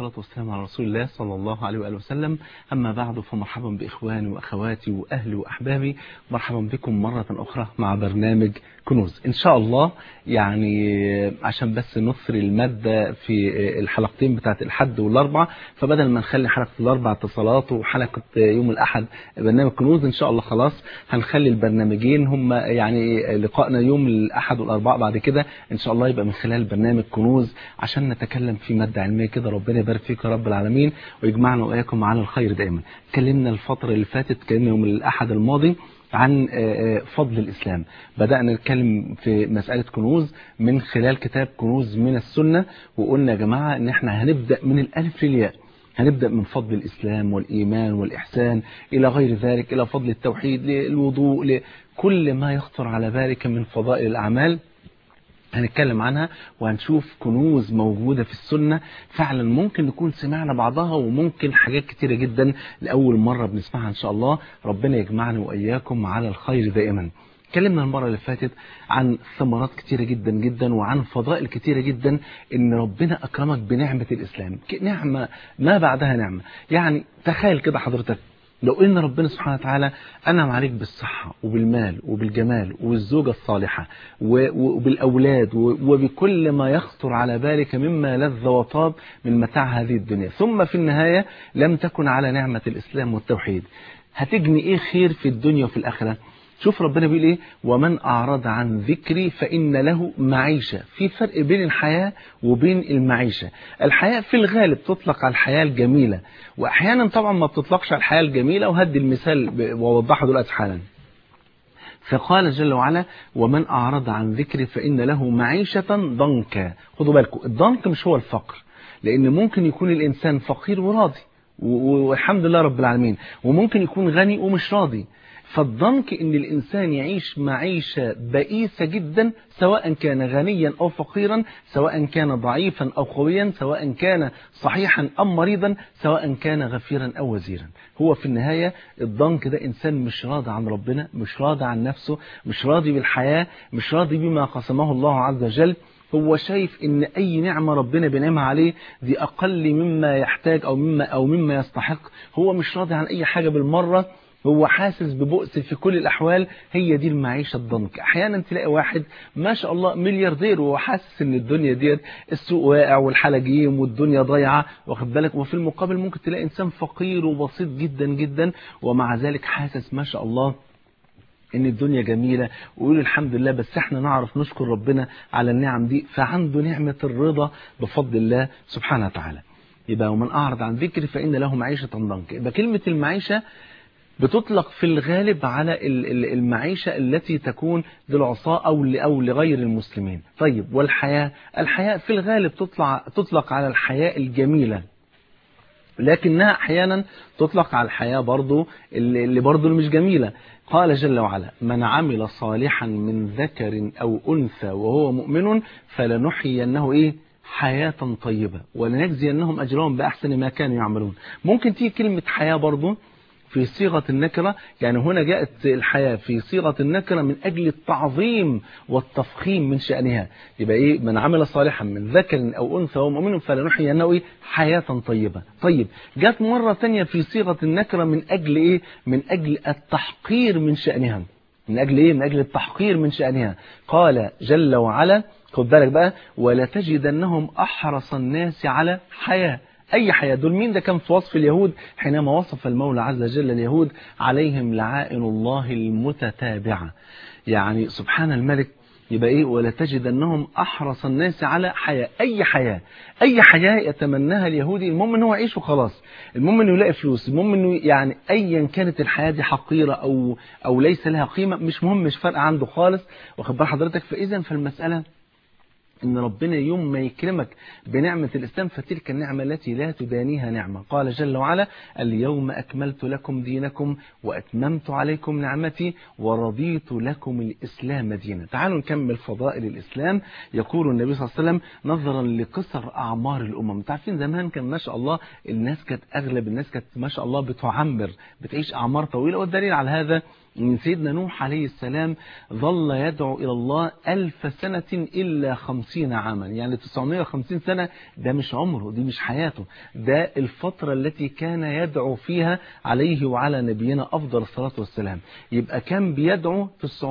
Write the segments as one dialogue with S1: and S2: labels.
S1: والصلاة والسلام على رسول الله صلى الله عليه وآله وسلم أما بعد فمرحبا بإخواني وأخواتي وأهلي وأحبابي مرحبا بكم مرة أخرى مع برنامج كنوز إن شاء الله يعني عشان بس نثري المادة في الحلقتين بتاعت الحد والأربع فبدل ما نخلي حلقة الأربع اتصالات وحلقة يوم الأحد برنامج كنوز إن شاء الله خلاص هنخلي البرنامجين هم يعني لقائنا يوم الأحد والأربع بعد كده إن شاء الله يبقى من خلال برنامج كنوز عشان نتكلم في مادة علمية كده ربنا يبارك فيك يا رب العالمين ويجمعنا وإياكم على الخير دائما اتكلمنا الفترة اللي فاتت اتكلمنا يوم الأحد الماضي عن فضل الإسلام بدأنا نتكلم في مسألة كنوز من خلال كتاب كنوز من السنة وقلنا يا جماعة ان احنا هنبدأ من الألف للياء هنبدأ من فضل الإسلام والإيمان والإحسان إلى غير ذلك إلى فضل التوحيد للوضوء لكل ما يخطر على بالك من فضائل الأعمال هنتكلم عنها وهنشوف كنوز موجودة في السنة فعلا ممكن نكون سمعنا بعضها وممكن حاجات كتيرة جدا لأول مرة بنسمعها إن شاء الله ربنا يجمعنا وإياكم على الخير دائما اتكلمنا المرة اللي فاتت عن ثمرات كتيرة جدا جدا وعن فضائل كتيرة جدا ان ربنا اكرمك بنعمة الاسلام نعمة ما بعدها نعمة يعني تخيل كده حضرتك لو ان ربنا سبحانه وتعالى انعم عليك بالصحة وبالمال وبالجمال وبالزوجة الصالحة وبالاولاد وبكل ما يخطر على بالك مما لذ وطاب من متاع هذه الدنيا ثم في النهاية لم تكن على نعمة الاسلام والتوحيد هتجني ايه خير في الدنيا وفي الاخرة شوف ربنا بيقول ايه ومن اعرض عن ذكري فان له معيشة في فرق بين الحياة وبين المعيشة الحياة في الغالب تطلق على الحياة الجميلة واحيانا طبعا ما بتطلقش على الحياة الجميلة وهدي المثال ووضحه دلوقتي حالا فقال جل وعلا ومن أعرض عن ذكري فإن له معيشة ضنكا خدوا بالكم الضنك مش هو الفقر لأن ممكن يكون الإنسان فقير وراضي والحمد لله رب العالمين وممكن يكون غني ومش راضي فالضنك ان الانسان يعيش معيشة بئيسة جدا سواء كان غنيا او فقيرا سواء كان ضعيفا او قويا سواء كان صحيحا ام مريضا سواء كان غفيرا او وزيرا هو في النهاية الضنك ده انسان مش راضي عن ربنا مش راضي عن نفسه مش راضي بالحياة مش راضي بما قسمه الله عز وجل هو شايف ان اي نعمة ربنا بينعمها عليه دي اقل مما يحتاج او مما او مما يستحق هو مش راضي عن اي حاجة بالمرة هو حاسس ببؤس في كل الأحوال هي دي المعيشة الضنك أحيانا تلاقي واحد ما شاء الله ملياردير وهو حاسس ان الدنيا ديت السوق واقع والحالة جيم والدنيا ضايعة واخد بالك وفي المقابل ممكن تلاقي إنسان فقير وبسيط جدا جدا ومع ذلك حاسس ما شاء الله ان الدنيا جميلة ويقول الحمد لله بس احنا نعرف نشكر ربنا على النعم دي فعنده نعمة الرضا بفضل الله سبحانه وتعالى يبقى ومن أعرض عن ذكري فإن له معيشة ضنك يبقى كلمة المعيشة بتطلق في الغالب على المعيشة التي تكون للعصاة أو أو لغير المسلمين طيب والحياة الحياة في الغالب تطلع تطلق على الحياة الجميلة لكنها أحيانا تطلق على الحياة برضو اللي برضو مش جميلة قال جل وعلا من عمل صالحا من ذكر أو أنثى وهو مؤمن فلنحيينه إيه حياة طيبة ولنجزينهم أجرهم بأحسن ما كانوا يعملون ممكن تيجي كلمة حياة برضو في صيغة النكرة يعني هنا جاءت الحياة في صيغة النكرة من أجل التعظيم والتفخيم من شأنها يبقى إيه من عمل صالحا من ذكر أو أنثى ومؤمن فلنحيينه إيه حياة طيبة طيب جاءت مرة ثانية في صيغة النكرة من أجل إيه من أجل التحقير من شأنها من أجل إيه من أجل التحقير من شأنها قال جل وعلا خد بالك بقى ولتجدنهم أحرص الناس على حياة أي حياة دول مين ده كان في وصف اليهود حينما وصف المولى عز وجل اليهود عليهم لعائن الله المتتابعة يعني سبحان الملك يبقى إيه ولا تجد أنهم أحرص الناس على حياة أي حياة أي حياة يتمناها اليهودي المهم أنه يعيش وخلاص المهم أنه يلاقي فلوس المهم أنه يعني أيا كانت الحياة دي حقيرة أو, أو ليس لها قيمة مش مهم مش فارقة عنده خالص واخد بال حضرتك فإذا فالمسألة ان ربنا يوم ما يكرمك بنعمة الإسلام فتلك النعمة التي لا تدانيها نعمة قال جل وعلا اليوم أكملت لكم دينكم وأتممت عليكم نعمتي ورضيت لكم الإسلام دينا تعالوا نكمل فضائل الإسلام يقول النبي صلى الله عليه وسلم نظرا لقصر أعمار الأمم تعرفين زمان كان ما شاء الله الناس كانت أغلب الناس كانت ما شاء الله بتعمر بتعيش أعمار طويلة والدليل على هذا ان سيدنا نوح عليه السلام ظل يدعو إلى الله ألف سنة إلا خمسين عاما يعني 950 سنة ده مش عمره دي مش حياته ده الفترة التي كان يدعو فيها عليه وعلى نبينا أفضل الصلاة والسلام يبقى كان بيدعو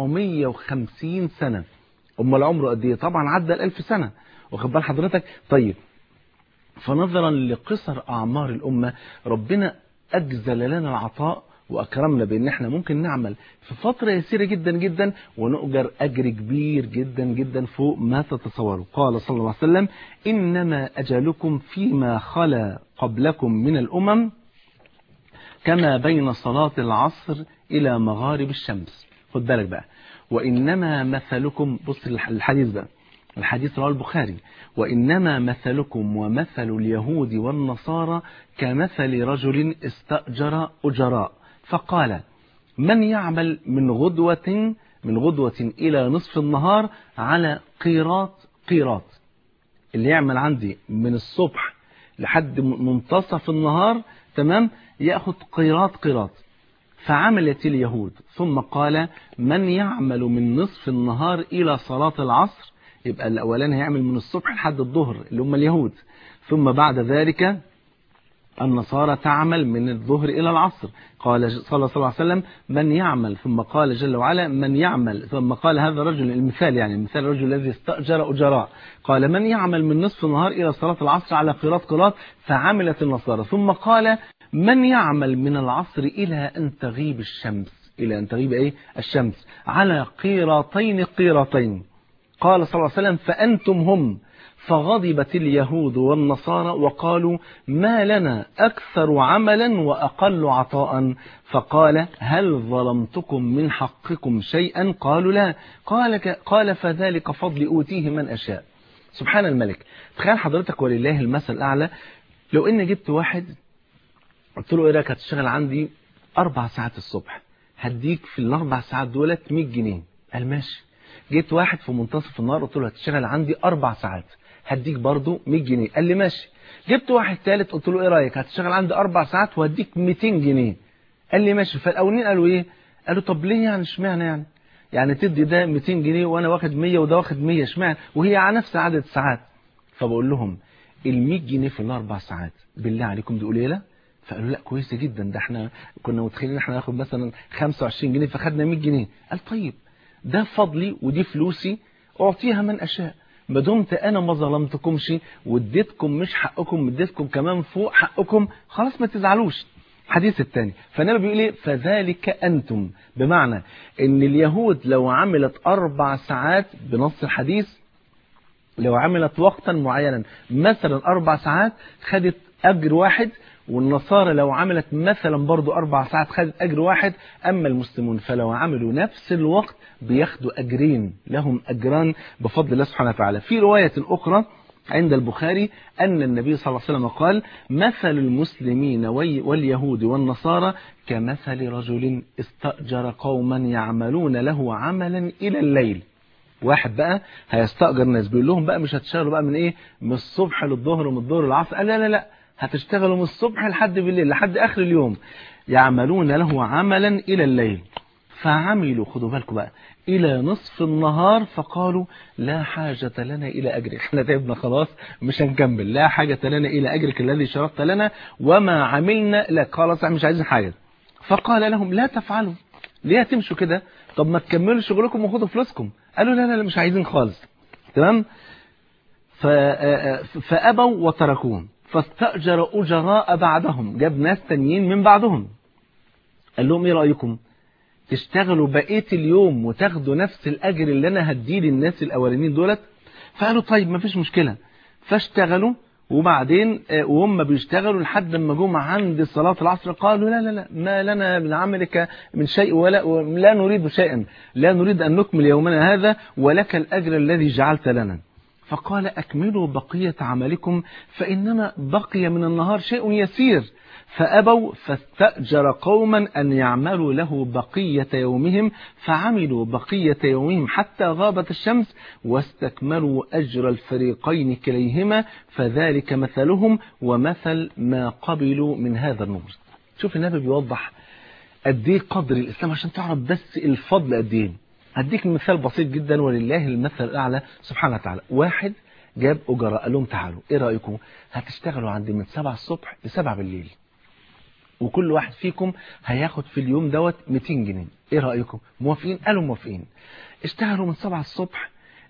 S1: 950 سنة أمال عمره قد إيه طبعا عدى الألف سنة واخد بال حضرتك طيب فنظرا لقصر أعمار الأمة ربنا أجزل لنا العطاء وأكرمنا بأن احنا ممكن نعمل في فترة يسيرة جدا جدا ونؤجر أجر كبير جدا جدا فوق ما تتصوروا قال صلى الله عليه وسلم إنما أجلكم فيما خلا قبلكم من الأمم كما بين صلاة العصر إلى مغارب الشمس خد بالك بقى وإنما مثلكم بص الحديث بقى الحديث رواه البخاري وإنما مثلكم ومثل اليهود والنصارى كمثل رجل استأجر أجراء فقال من يعمل من غدوة من غدوة إلى نصف النهار على قيراط قيراط اللي يعمل عندي من الصبح لحد منتصف النهار تمام يأخذ قيراط قيراط فعملت اليهود ثم قال من يعمل من نصف النهار إلى صلاة العصر يبقى الأولاني هيعمل من الصبح لحد الظهر اللي هم اليهود ثم بعد ذلك النصارى تعمل من الظهر إلى العصر قال صلى الله عليه وسلم من يعمل ثم قال جل وعلا من يعمل ثم قال هذا الرجل المثال يعني المثال الرجل الذي استأجر أجراء قال من يعمل من نصف النهار إلى صلاة العصر على قراط قراط فعملت النصارى ثم قال من يعمل من العصر إلى أن تغيب الشمس إلى أن تغيب إيه الشمس على قيراطين قيراطين قال صلى الله عليه وسلم فأنتم هم فغضبت اليهود والنصارى وقالوا ما لنا أكثر عملا وأقل عطاء فقال هل ظلمتكم من حقكم شيئا قالوا لا قال, قال فذلك فضل أوتيه من أشاء سبحان الملك تخيل حضرتك ولله المثل الأعلى لو إن جبت واحد قلت له إيه رايك هتشتغل عندي أربع ساعات الصبح هديك في الأربع ساعات دولت 100 جنيه قال ماشي جيت واحد في منتصف النهار قلت له هتشتغل عندي أربع ساعات هديك برضه 100 جنيه قال لي ماشي جبت واحد ثالث قلت له ايه رايك هتشتغل عندي اربع ساعات وهديك 200 جنيه قال لي ماشي فالاولين قالوا ايه قالوا طب ليه يعني اشمعنى يعني يعني تدي ده 200 جنيه وانا واخد 100 وده واخد 100 اشمعنى وهي على نفس عدد الساعات فبقول لهم ال 100 جنيه في الاربع ساعات بالله عليكم دي قليله فقالوا لا كويسه جدا ده احنا كنا متخيلين احنا ناخد مثلا 25 جنيه فخدنا 100 جنيه قال طيب ده فضلي ودي فلوسي اعطيها من اشاء ما دمت انا ما ظلمتكمش واديتكم مش حقكم اديتكم كمان فوق حقكم خلاص ما تزعلوش الحديث الثاني فالنبي بيقول ايه فذلك انتم بمعنى ان اليهود لو عملت اربع ساعات بنص الحديث لو عملت وقتا معينا مثلا اربع ساعات خدت اجر واحد والنصارى لو عملت مثلا برضو أربع ساعات خدت أجر واحد أما المسلمون فلو عملوا نفس الوقت بياخدوا أجرين لهم أجران بفضل الله سبحانه وتعالى في رواية أخرى عند البخاري أن النبي صلى الله عليه وسلم قال مثل المسلمين واليهود والنصارى كمثل رجل استأجر قوما يعملون له عملا إلى الليل واحد بقى هيستأجر ناس بيقول لهم بقى مش هتشتغلوا بقى من ايه من الصبح للظهر ومن الظهر للعصر قال لا لا لا هتشتغلوا من الصبح لحد بالليل لحد آخر اليوم يعملون له عملا إلى الليل فعملوا خدوا بالكم بقى إلى نصف النهار فقالوا لا حاجة لنا إلى أجرك احنا تعبنا خلاص مش هنكمل لا حاجة لنا إلى أجرك الذي شرطت لنا وما عملنا لك خلاص احنا مش عايزين حاجة فقال لهم لا تفعلوا ليه تمشوا كده طب ما تكملوا شغلكم وخدوا فلوسكم قالوا لا لا لا مش عايزين خالص تمام فأبوا وتركوهم فاستأجر أجراء بعدهم جاب ناس تانيين من بعدهم قال لهم ايه رأيكم تشتغلوا بقية اليوم وتاخدوا نفس الأجر اللي أنا هديه للناس الأولانيين دولت فقالوا طيب ما فيش مشكلة فاشتغلوا وبعدين وهم بيشتغلوا لحد ما جم عند صلاة العصر قالوا لا لا لا ما لنا من عملك من شيء ولا لا نريد شيئا لا نريد أن نكمل يومنا هذا ولك الأجر الذي جعلت لنا فقال أكملوا بقية عملكم فإنما بقي من النهار شيء يسير فأبوا فاستأجر قوما أن يعملوا له بقية يومهم فعملوا بقية يومهم حتى غابت الشمس واستكملوا أجر الفريقين كليهما فذلك مثلهم ومثل ما قبلوا من هذا النور شوف النبي بيوضح قد ايه قدر الاسلام عشان تعرف بس الفضل قد ايه هديك مثال بسيط جدا ولله المثل الاعلى سبحانه وتعالى واحد جاب اجراء قال لهم تعالوا ايه رايكم هتشتغلوا عندي من 7 الصبح ل 7 بالليل وكل واحد فيكم هياخد في اليوم دوت 200 جنيه ايه رايكم موافقين قالوا موافقين اشتغلوا من 7 الصبح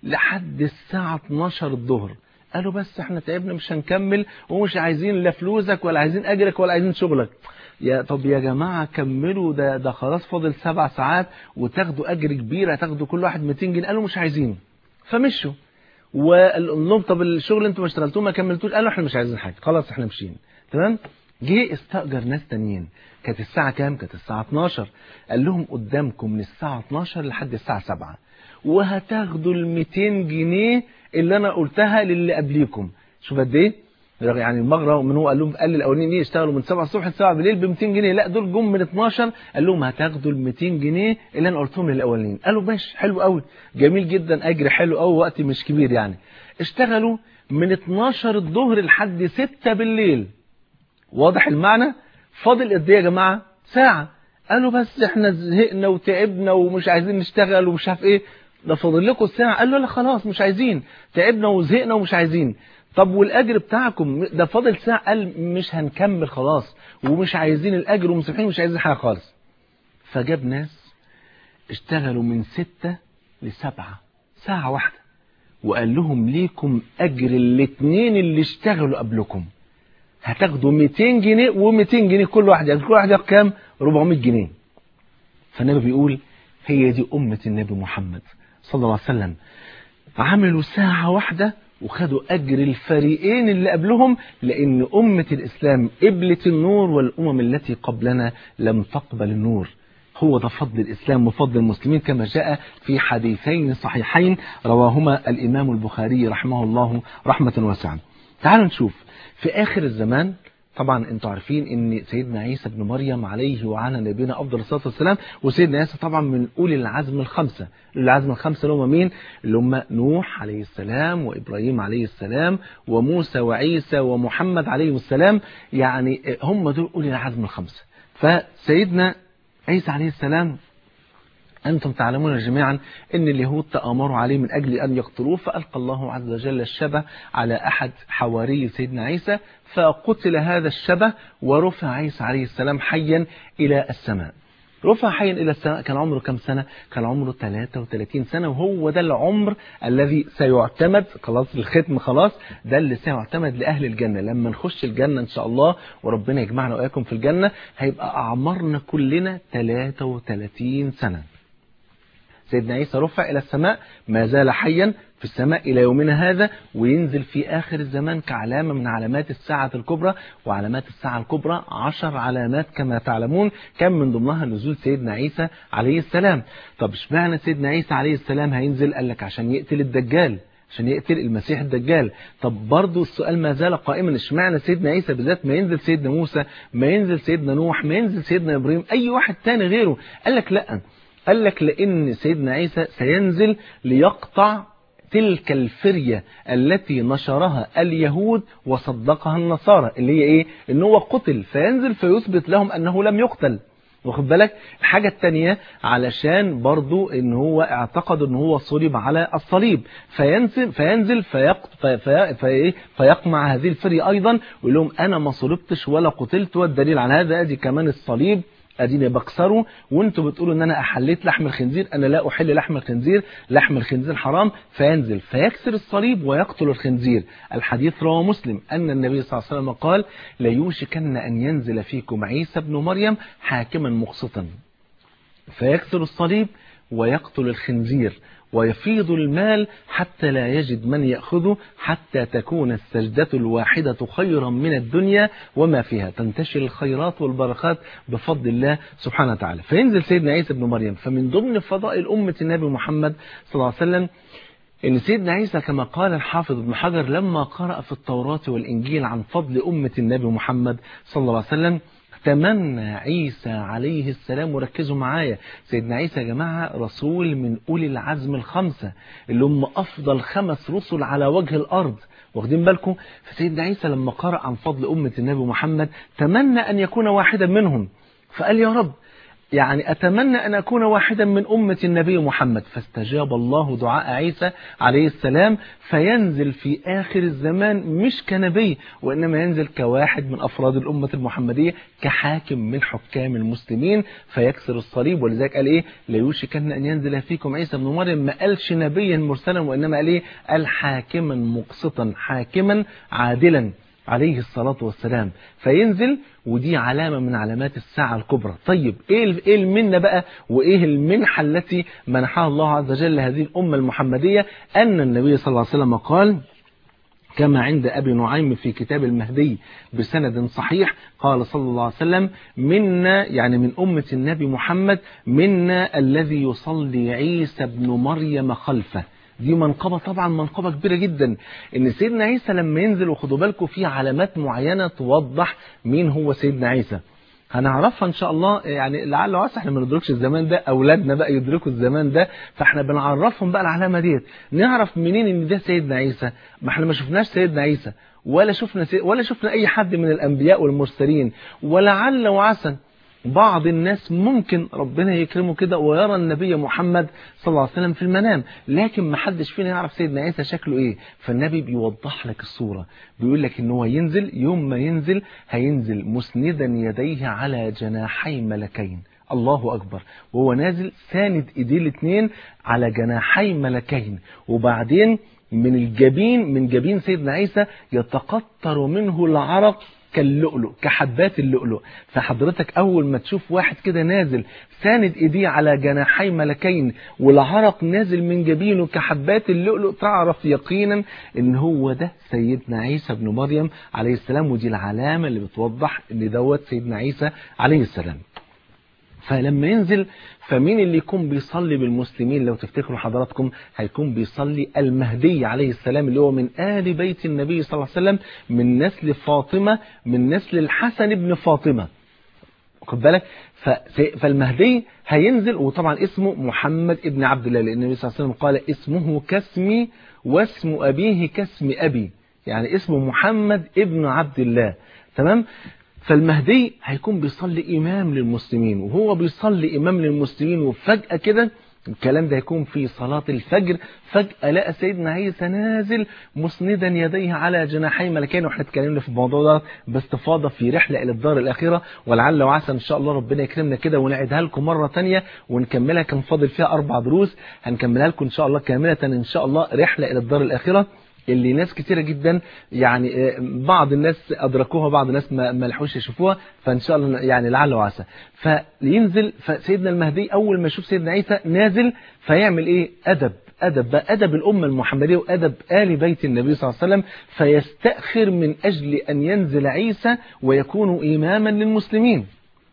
S1: لحد الساعه 12 الظهر قالوا بس احنا تعبنا مش هنكمل ومش عايزين لا فلوسك ولا عايزين اجرك ولا عايزين شغلك يا طب يا جماعة كملوا ده ده خلاص فاضل سبع ساعات وتاخدوا أجر كبير هتاخدوا كل واحد 200 جنيه قالوا مش عايزين فمشوا وقال لهم طب الشغل انتوا ما اشتغلتوه ما كملتوش قالوا احنا مش عايزين حاجة خلاص احنا مشينا تمام جه استأجر ناس تانيين كانت الساعة كام كانت الساعة 12 قال لهم قدامكم من الساعة 12 لحد الساعة 7 وهتاخدوا ال 200 جنيه اللي انا قلتها للي قبليكم شوف قد ايه يعني المغرب من هو قال لهم قال للاولين يشتغلوا من 7 الصبح ل 7 بالليل ب 200 جنيه لا دول جم من 12 قال لهم هتاخدوا ال 200 جنيه اللي انا قلتهم للاولين قالوا ماشي حلو قوي جميل جدا اجر حلو قوي وقت مش كبير يعني اشتغلوا من 12 الظهر لحد 6 بالليل واضح المعنى فاضل قد ايه يا جماعه ساعه قالوا بس احنا زهقنا وتعبنا ومش عايزين نشتغل ومش عارف ايه ده فاضل لكم الساعه قال له لا خلاص مش عايزين تعبنا وزهقنا ومش عايزين طب والاجر بتاعكم ده فاضل ساعه قال مش هنكمل خلاص ومش عايزين الاجر ومسامحين مش عايزين حاجه خالص فجاب ناس اشتغلوا من ستة لسبعة ساعة واحدة وقال لهم ليكم أجر الاثنين اللي اشتغلوا قبلكم هتاخدوا 200 جنيه و200 جنيه كل واحد يعني كل واحد ياخد كام 400 جنيه فالنبي بيقول هي دي أمة النبي محمد صلى الله عليه وسلم عملوا ساعة واحدة وخدوا أجر الفريقين اللي قبلهم لأن أمة الإسلام قبلت النور والأمم التي قبلنا لم تقبل النور هو ده فضل الإسلام وفضل المسلمين كما جاء في حديثين صحيحين رواهما الإمام البخاري رحمه الله رحمة واسعة تعالوا نشوف في آخر الزمان طبعا انتوا عارفين ان سيدنا عيسى بن مريم عليه وعلى نبينا افضل الصلاه والسلام وسيدنا عيسى طبعا من اولي العزم الخمسه اولي العزم الخمسه اللي هم مين اللي هم نوح عليه السلام وابراهيم عليه السلام وموسى وعيسى ومحمد عليه السلام يعني هم دول اولي العزم الخمسه فسيدنا عيسى عليه السلام أنتم تعلمون جميعا أن اليهود تآمروا عليه من أجل أن يقتلوه فألقى الله عز وجل الشبه على أحد حواري سيدنا عيسى فقتل هذا الشبه ورفع عيسى عليه السلام حيا إلى السماء رفع حيا إلى السماء كان عمره كم سنة كان عمره 33 سنة وهو ده العمر الذي سيعتمد خلاص الختم خلاص ده اللي سيعتمد لأهل الجنة لما نخش الجنة إن شاء الله وربنا يجمعنا وإياكم في الجنة هيبقى أعمارنا كلنا 33 سنة سيدنا عيسى رفع إلى السماء ما زال حيا في السماء إلى يومنا هذا وينزل في آخر الزمان كعلامة من علامات الساعة الكبرى وعلامات الساعة الكبرى عشر علامات كما تعلمون كان من ضمنها نزول سيدنا عيسى عليه السلام طب اشمعنى سيدنا عيسى عليه السلام هينزل قال لك عشان يقتل الدجال عشان يقتل المسيح الدجال طب برضه السؤال ما زال قائما اشمعنى سيدنا عيسى بالذات ما ينزل سيدنا موسى ما ينزل سيدنا نوح ما ينزل سيدنا ابراهيم اي واحد تاني غيره قال لك لا قال لك لأن سيدنا عيسى سينزل ليقطع تلك الفرية التي نشرها اليهود وصدقها النصارى اللي هي ايه ان هو قتل فينزل فيثبت لهم انه لم يقتل واخد بالك الحاجة التانية علشان برضو ان هو اعتقد ان هو صلب على الصليب فينزل فينزل فيق في في في فيقمع هذه الفرية ايضا ويقول لهم انا ما صلبتش ولا قتلت والدليل على هذا ادي كمان الصليب اديني بكسره وانتوا بتقولوا ان انا احليت لحم الخنزير انا لا احل لحم الخنزير لحم الخنزير حرام فينزل فيكسر الصليب ويقتل الخنزير الحديث رواه مسلم ان النبي صلى الله عليه وسلم قال ليوشكن ان ينزل فيكم عيسى ابن مريم حاكما مقسطا فيكسر الصليب ويقتل الخنزير ويفيض المال حتى لا يجد من يأخذه حتى تكون السجدة الواحدة خيرا من الدنيا وما فيها تنتشر الخيرات والبركات بفضل الله سبحانه وتعالى فينزل سيدنا عيسى بن مريم فمن ضمن فضائل أمة النبي محمد صلى الله عليه وسلم ان سيدنا عيسى كما قال الحافظ ابن حجر لما قرأ في التوراة والإنجيل عن فضل أمة النبي محمد صلى الله عليه وسلم تمنى عيسى عليه السلام وركزوا معايا سيدنا عيسى يا جماعة رسول من أولي العزم الخمسة اللي هم أفضل خمس رسل على وجه الأرض واخدين بالكم فسيدنا عيسى لما قرأ عن فضل أمة النبي محمد تمنى أن يكون واحدا منهم فقال يا رب يعني أتمنى أن أكون واحدا من أمة النبي محمد فاستجاب الله دعاء عيسى عليه السلام فينزل في آخر الزمان مش كنبي وإنما ينزل كواحد من أفراد الأمة المحمدية كحاكم من حكام المسلمين فيكسر الصليب ولذلك قال إيه لا يوشكن أن ينزل فيكم عيسى بن مريم ما قالش نبيا مرسلا وإنما قال إيه قال حاكما مقسطا حاكما عادلا عليه الصلاة والسلام فينزل ودي علامة من علامات الساعة الكبرى طيب ايه ايه المنة بقى وايه المنحة التي منحها الله عز وجل لهذه الأمة المحمدية أن النبي صلى الله عليه وسلم قال كما عند أبي نعيم في كتاب المهدي بسند صحيح قال صلى الله عليه وسلم منا يعني من أمة النبي محمد منا الذي يصلي عيسى بن مريم خلفه دي منقبة طبعا منقبة كبيرة جدا ان سيدنا عيسى لما ينزل وخدوا بالكم في علامات معينة توضح مين هو سيدنا عيسى هنعرفها ان شاء الله يعني لعل وعسى احنا ما ندركش الزمان ده اولادنا بقى يدركوا الزمان ده فاحنا بنعرفهم بقى العلامه ديت نعرف منين ان ده سيدنا عيسى ما احنا ما شفناش سيدنا عيسى ولا شفنا سي... ولا شفنا اي حد من الانبياء والمرسلين ولعل وعسى بعض الناس ممكن ربنا يكرمه كده ويرى النبي محمد صلى الله عليه وسلم في المنام لكن ما حدش فينا يعرف سيدنا عيسى شكله ايه فالنبي بيوضح لك الصورة بيقول لك ان هو ينزل يوم ما ينزل هينزل مسندا يديه على جناحي ملكين الله أكبر وهو نازل ساند إيديه الاثنين على جناحي ملكين وبعدين من الجبين من جبين سيدنا عيسى يتقطر منه العرق كاللؤلؤ كحبات اللؤلؤ فحضرتك أول ما تشوف واحد كده نازل ساند إيديه على جناحي ملكين والعرق نازل من جبينه كحبات اللؤلؤ تعرف يقينا إن هو ده سيدنا عيسى بن مريم عليه السلام ودي العلامة اللي بتوضح إن دوت سيدنا عيسى عليه السلام فلما ينزل فمين اللي يكون بيصلي بالمسلمين لو تفتكروا حضراتكم هيكون بيصلي المهدي عليه السلام اللي هو من آل بيت النبي صلى الله عليه وسلم من نسل فاطمة من نسل الحسن بن فاطمة خد بالك فالمهدي هينزل وطبعا اسمه محمد ابن عبد الله لأن النبي صلى الله عليه وسلم قال اسمه كاسمي واسم أبيه كاسم أبي يعني اسمه محمد ابن عبد الله تمام فالمهدي هيكون بيصلي إمام للمسلمين وهو بيصلي إمام للمسلمين وفجأة كده الكلام ده يكون في صلاة الفجر فجأة لقى سيدنا عيسى نازل مسندا يديه على جناحي ملكين واحنا اتكلمنا في الموضوع ده باستفاضة في رحلة إلى الدار الأخيرة ولعل وعسى إن شاء الله ربنا يكرمنا كده ونعيدها لكم مرة تانية ونكملها كان فاضل فيها أربع دروس هنكملها لكم إن شاء الله كاملة إن شاء الله رحلة إلى الدار الأخيرة اللي ناس كتيرة جدا يعني بعض الناس أدركوها بعض الناس ما لحوش يشوفوها فإن شاء الله يعني لعل وعسى فينزل فسيدنا المهدي أول ما يشوف سيدنا عيسى نازل فيعمل إيه أدب أدب بقى أدب الأمة المحمدية وأدب آل بيت النبي صلى الله عليه وسلم فيستأخر من أجل أن ينزل عيسى ويكون إماما للمسلمين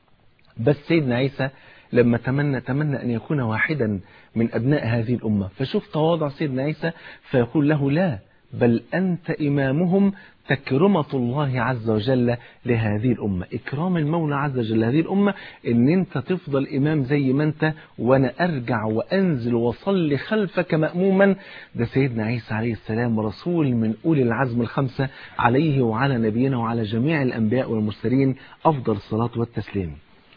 S1: بس سيدنا عيسى لما تمنى تمنى أن يكون واحدا من أبناء هذه الأمة فشوف تواضع سيدنا عيسى فيقول له لا بل أنت إمامهم تكرمة الله عز وجل لهذه الأمة إكرام المولى عز وجل لهذه الأمة إن أنت تفضل إمام زي ما أنت وأنا أرجع وأنزل وصلي خلفك مأموما ده سيدنا عيسى عليه السلام رسول من أولي العزم الخمسة عليه وعلى نبينا وعلى جميع الأنبياء والمرسلين أفضل الصلاة والتسليم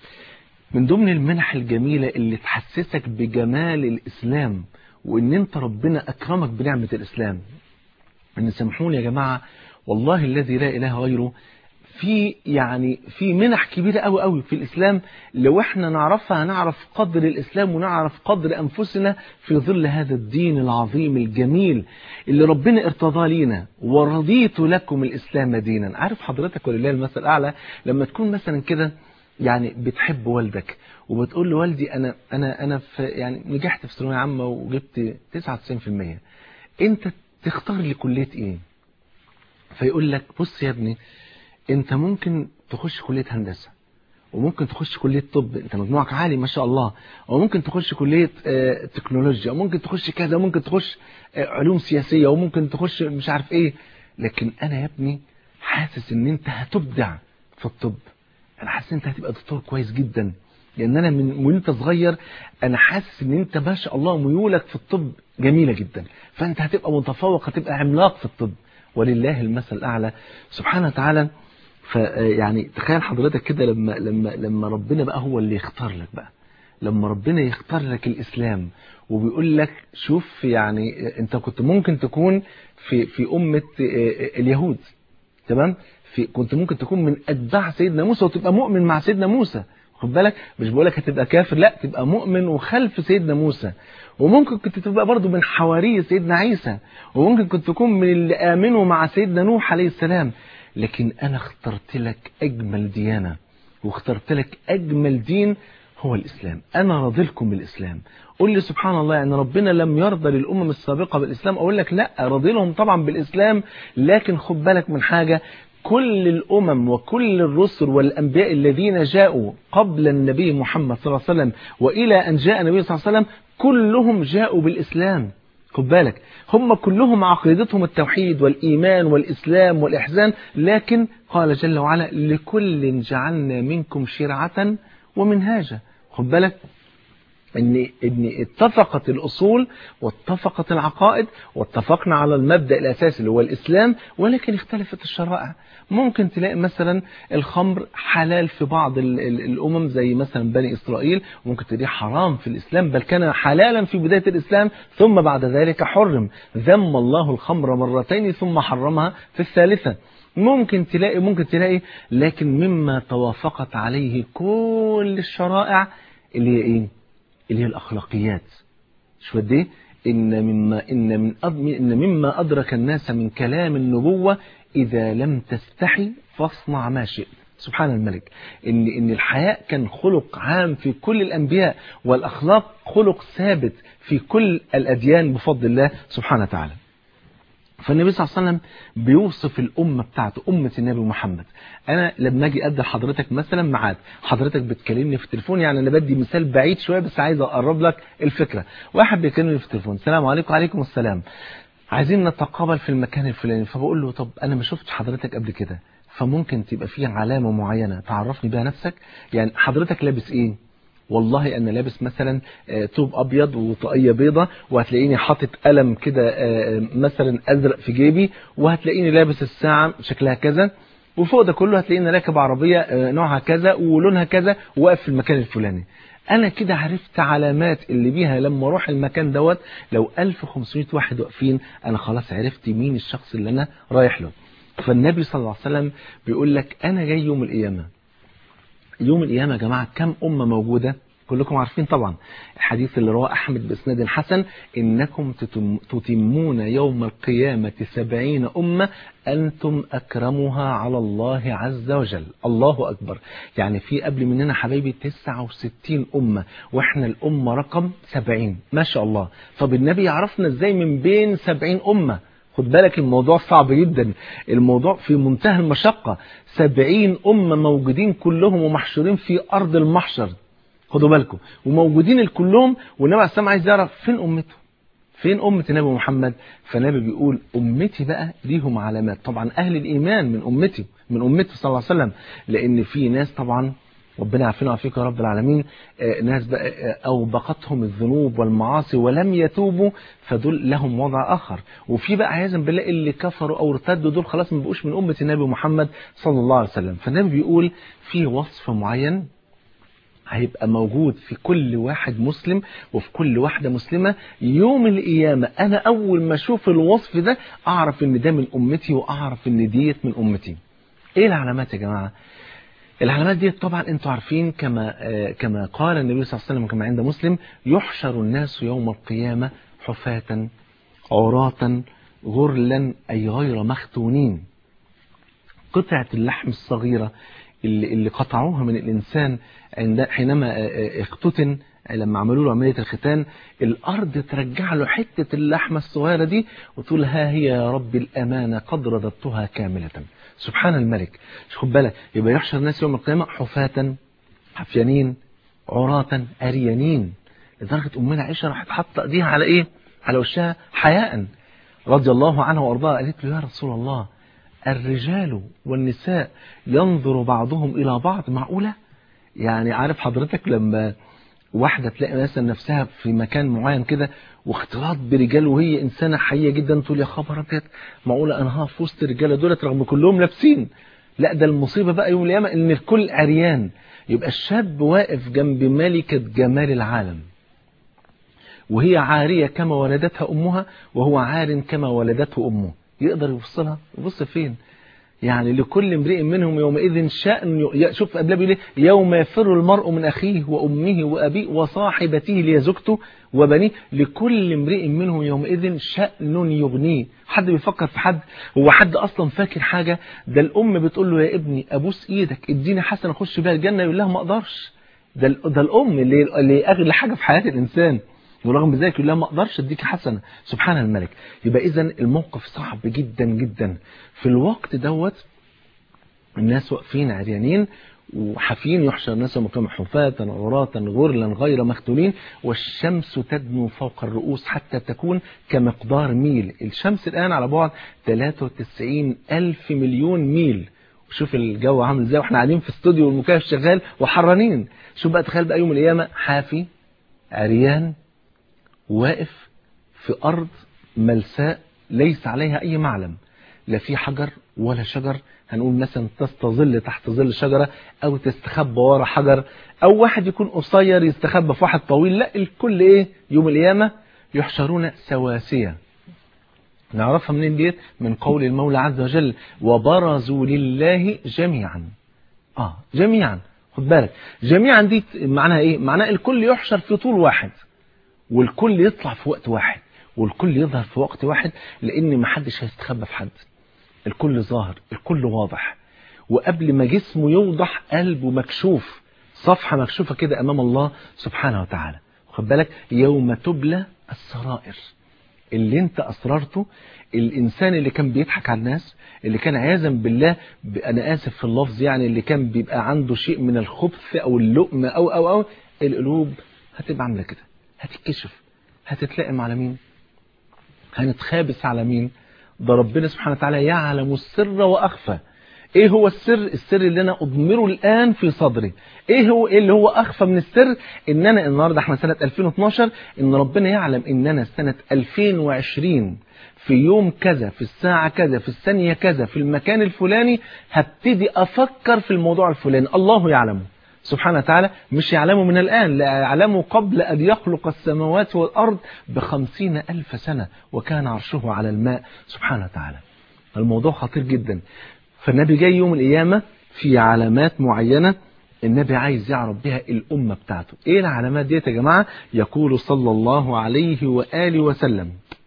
S1: من ضمن المنح الجميلة اللي تحسسك بجمال الإسلام وإن أنت ربنا أكرمك بنعمة الإسلام ان سامحوني يا جماعة والله الذي لا إله غيره في يعني في منح كبيرة قوي قوي في الإسلام لو احنا نعرفها هنعرف قدر الإسلام ونعرف قدر أنفسنا في ظل هذا الدين العظيم الجميل اللي ربنا ارتضى لينا ورضيت لكم الإسلام دينا عارف حضرتك ولله المثل الأعلى لما تكون مثلا كده يعني بتحب والدك وبتقول له والدي أنا أنا أنا في يعني نجحت في ثانوية عامة وجبت 99% أنت تختار لي كلية ايه فيقول لك بص يا ابني انت ممكن تخش كلية هندسة وممكن تخش كلية طب انت مجموعك عالي ما شاء الله وممكن تخش كلية اه تكنولوجيا وممكن تخش كذا وممكن تخش اه علوم سياسية وممكن تخش مش عارف ايه لكن انا يا ابني حاسس ان انت هتبدع في الطب انا حاسس ان انت هتبقى دكتور كويس جدا لان انا من وانت صغير انا حاسس ان انت ما شاء الله ميولك في الطب جميلة جدا فانت هتبقى متفوق هتبقى عملاق في الطب ولله المثل الاعلى سبحانه وتعالى فيعني تخيل حضرتك كده لما لما لما ربنا بقى هو اللي يختار لك بقى لما ربنا يختار لك الإسلام وبيقول لك شوف يعني أنت كنت ممكن تكون في في أمة اليهود تمام في كنت ممكن تكون من أتباع سيدنا موسى وتبقى مؤمن مع سيدنا موسى خد بالك مش بقول لك هتبقى كافر لا تبقى مؤمن وخلف سيدنا موسى وممكن كنت تبقى برضه من حواري سيدنا عيسى وممكن كنت تكون من اللي آمنوا مع سيدنا نوح عليه السلام لكن أنا اخترت لك أجمل ديانة واخترت لك أجمل دين هو الإسلام أنا راضي لكم بالإسلام قول لي سبحان الله يعني ربنا لم يرضى للأمم السابقة بالإسلام أقول لك لا راضي لهم طبعا بالإسلام لكن خد بالك من حاجة كل الأمم وكل الرسل والأنبياء الذين جاءوا قبل النبي محمد صلى الله عليه وسلم وإلى أن جاء النبي صلى الله عليه وسلم كلهم جاءوا بالإسلام خد بالك هم كلهم عقيدتهم التوحيد والإيمان والإسلام والإحسان لكن قال جل وعلا لكل جعلنا منكم شرعة ومنهاجا خد بالك ان ان اتفقت الاصول واتفقت العقائد واتفقنا على المبدا الاساسي اللي هو الاسلام ولكن اختلفت الشرائع ممكن تلاقي مثلا الخمر حلال في بعض ال ال الامم زي مثلا بني اسرائيل وممكن تلاقيه حرام في الاسلام بل كان حلالا في بدايه الاسلام ثم بعد ذلك حرم ذم الله الخمر مرتين ثم حرمها في الثالثه ممكن تلاقي ممكن تلاقي لكن مما توافقت عليه كل الشرائع اللي هي ايه اللي هي الأخلاقيات شو قد ايه إن مما إن من أد... إن مما أدرك الناس من كلام النبوة إذا لم تستحي فاصنع ما شئت سبحان الملك إن إن الحياء كان خلق عام في كل الأنبياء والأخلاق خلق ثابت في كل الأديان بفضل الله سبحانه وتعالى فالنبي صلى الله عليه وسلم بيوصف الأمة بتاعته أمة النبي محمد أنا لما أجي أدي لحضرتك مثلا ميعاد حضرتك بتكلمني في التليفون يعني أنا بدي مثال بعيد شوية بس عايز أقرب لك الفكرة واحد بيكلمني في التليفون السلام عليكم وعليكم السلام عايزين نتقابل في المكان الفلاني فبقول له طب أنا ما شفتش حضرتك قبل كده فممكن تبقى فيه علامة معينة تعرفني بيها نفسك يعني حضرتك لابس إيه والله انا لابس مثلا توب ابيض وطاقيه بيضه وهتلاقيني حاطط قلم كده مثلا ازرق في جيبي وهتلاقيني لابس الساعه شكلها كذا وفوق ده كله هتلاقيني راكب عربيه نوعها كذا ولونها كذا وواقف في المكان الفلاني انا كده عرفت علامات اللي بيها لما اروح المكان دوت لو 1500 واحد واقفين انا خلاص عرفت مين الشخص اللي انا رايح له فالنبي صلى الله عليه وسلم بيقول لك انا جاي يوم القيامه يوم القيامة يا جماعة كم أمة موجودة كلكم عارفين طبعا الحديث اللي رواه أحمد بإسناد حسن إنكم تتمون يوم القيامة سبعين أمة أنتم أكرمها على الله عز وجل الله أكبر يعني في قبل مننا حبايبي 69 أمة وإحنا الأمة رقم 70 ما شاء الله طب النبي يعرفنا إزاي من بين 70 أمة خد بالك الموضوع صعب جدا الموضوع في منتهى المشقة سبعين أمة موجودين كلهم ومحشورين في أرض المحشر خدوا بالكم وموجودين الكلهم والنبي عليه السلام عايز يعرف فين أمته فين أمة النبي محمد فالنبي بيقول أمتي بقى ليهم علامات طبعا أهل الإيمان من أمتي من أمته صلى الله عليه وسلم لأن في ناس طبعا ربنا يعافينا ويعافيك يا رب العالمين ناس بقى أوبقتهم الذنوب والمعاصي ولم يتوبوا فدول لهم وضع آخر وفي بقى عياذا بالله اللي كفروا أو ارتدوا دول خلاص ما بقوش من أمة النبي محمد صلى الله عليه وسلم فالنبي بيقول في وصف معين هيبقى موجود في كل واحد مسلم وفي كل واحدة مسلمة يوم القيامة أنا أول ما أشوف الوصف ده أعرف إن ده من أمتي وأعرف إن ديت من أمتي إيه العلامات يا جماعة العلامات دي طبعا انتوا عارفين كما كما قال النبي صلى الله عليه وسلم كما عند مسلم يحشر الناس يوم القيامة حفاة عراة غرلا أي غير مختونين قطعة اللحم الصغيرة اللي, اللي قطعوها من الإنسان عند حينما اختتن لما عملوا له عملية الختان الأرض ترجع له حتة اللحمة الصغيرة دي وتقول ها هي يا رب الأمانة قد رددتها كاملة سبحان الملك خد بالك يبقى يحشر الناس يوم القيامة حفاة حفيانين عراة أريانين لدرجة أمنا عائشة راحت حاطة ايديها على إيه على وشها حياء رضي الله عنها وأرضاها قالت له يا رسول الله الرجال والنساء ينظر بعضهم إلى بعض معقولة يعني عارف حضرتك لما واحدة تلاقي مثلا نفسها في مكان معين كده واختلاط برجال وهي إنسانة حية جدا تقول يا خبر أبيض معقولة أنا هقف وسط الرجالة دولت رغم كلهم لابسين لا ده المصيبة بقى يوم القيامة ان الكل عريان يبقى الشاب واقف جنب ملكة جمال العالم وهي عارية كما ولدتها أمها وهو عار كما ولدته أمه يقدر يوصلها يبص فين يعني لكل امرئ منهم يومئذ شأن ي... شوف قبلها بيقول ايه يوم يفر المرء من أخيه وأمه وأبيه وصاحبته ليزوجته وبنيه لكل امرئ منهم يومئذ شأن يغنيه حد بيفكر في حد هو حد أصلا فاكر حاجة ده الأم بتقول له يا ابني أبوس إيدك اديني حسنة أخش بيها الجنة يقول لها ما أقدرش ده, ده الأم اللي, اللي أغلى حاجة في حياة الإنسان ورغم ذلك يقول لها ما اقدرش اديك حسنه سبحان الملك يبقى اذا الموقف صعب جدا جدا في الوقت دوت الناس واقفين عريانين وحافين يحشر الناس مقام حفاة عراة غرلا غير مختولين والشمس تدنو فوق الرؤوس حتى تكون كمقدار ميل الشمس الآن على بعد 93 ألف مليون ميل وشوف الجو عامل ازاي واحنا قاعدين في استوديو والمكيف شغال وحرانين شوف بقى تخيل بقى يوم القيامة حافي عريان واقف في أرض ملساء ليس عليها أي معلم لا في حجر ولا شجر هنقول مثلا تستظل تحت ظل شجرة أو تستخبى ورا حجر أو واحد يكون قصير يستخبى في واحد طويل لا الكل إيه يوم القيامة يحشرون سواسية نعرفها منين ديت من قول المولى عز وجل وبرزوا لله جميعا آه جميعا خد بالك جميعا دي معناها إيه معناها الكل يحشر في طول واحد والكل يطلع في وقت واحد والكل يظهر في وقت واحد لان ما حدش هيستخبى في حد الكل ظاهر الكل واضح وقبل ما جسمه يوضح قلبه مكشوف صفحة مكشوفة كده امام الله سبحانه وتعالى خد بالك يوم تبلى السرائر اللي انت اسررته الانسان اللي كان بيضحك على الناس اللي كان عياذا بالله انا اسف في اللفظ يعني اللي كان بيبقى عنده شيء من الخبث او اللؤم او او او القلوب هتبقى عامله كده هتتكشف هتتلائم على مين هنتخابس على مين ده ربنا سبحانه وتعالى يعلم السر وأخفى ايه هو السر السر اللي انا اضمره الان في صدري ايه هو إيه اللي هو اخفى من السر ان انا النهارده احنا سنه 2012 ان ربنا يعلم ان انا سنه 2020 في يوم كذا في الساعة كذا في الثانية كذا في المكان الفلاني هبتدي أفكر في الموضوع الفلاني الله يعلمه سبحانه وتعالى مش يعلمه من الآن لا يعلمه قبل أن يخلق السماوات والأرض بخمسين ألف سنة وكان عرشه على الماء سبحانه وتعالى الموضوع خطير جدا فالنبي جاي يوم القيامة في علامات معينة النبي عايز يعرف بها الأمة بتاعته إيه العلامات دي يا جماعة يقول صلى الله عليه وآله وسلم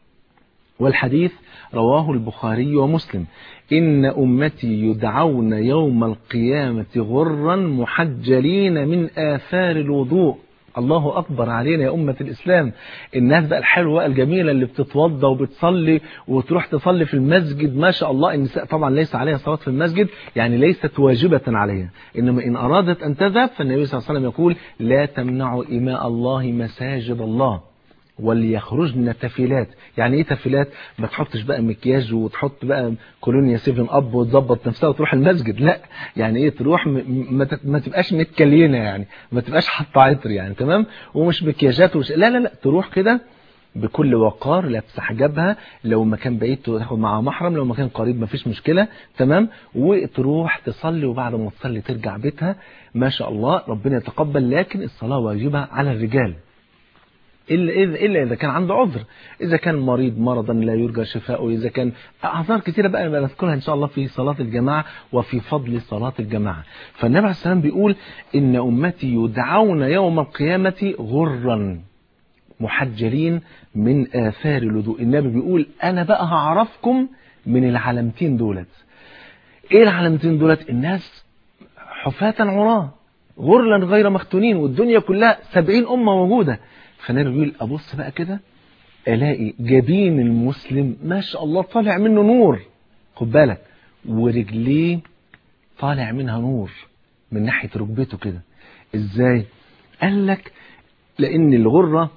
S1: والحديث رواه البخاري ومسلم إن أمتي يدعون يوم القيامة غرا محجلين من آثار الوضوء الله أكبر علينا يا أمة الإسلام الناس بقى الحلوة الجميلة اللي بتتوضى وبتصلي وتروح تصلي في المسجد ما شاء الله النساء طبعا ليس عليها صلاة في المسجد يعني ليست واجبة عليها إنما إن أرادت أن تذهب فالنبي صلى الله عليه وسلم يقول لا تمنعوا إماء الله مساجد الله وليخرجن تفيلات يعني ايه تفيلات ما تحطش بقى مكياج وتحط بقى كولونيا 7 اب وتظبط نفسها وتروح المسجد لا يعني ايه تروح ما, ما تبقاش متكلينه يعني ما تبقاش حاطه عطر يعني تمام ومش مكياجات وش لا لا لا تروح كده بكل وقار لابسه حجابها لو مكان بعيد تاخد معاها محرم لو مكان قريب مفيش مشكله تمام وتروح تصلي وبعد ما تصلي ترجع بيتها ما شاء الله ربنا يتقبل لكن الصلاه واجبه على الرجال إلا إذا, إلا إذا كان عنده عذر إذا كان مريض مرضا لا يرجى شفاؤه إذا كان أعذار كثيرة بقى نذكرها إن شاء الله في صلاة الجماعة وفي فضل صلاة الجماعة فالنبي عليه السلام بيقول إن أمتي يدعون يوم القيامة غرا محجلين من آثار الوضوء النبي بيقول أنا بقى هعرفكم من العلامتين دولت إيه العلامتين دولت الناس حفاة عراة غرلا غير مختونين والدنيا كلها سبعين أمة موجودة فالنبي بيقول ابص بقى كده الاقي جبين المسلم ما شاء الله طالع منه نور خد بالك ورجليه طالع منها نور من ناحيه ركبته كده ازاي قال لك لان الغره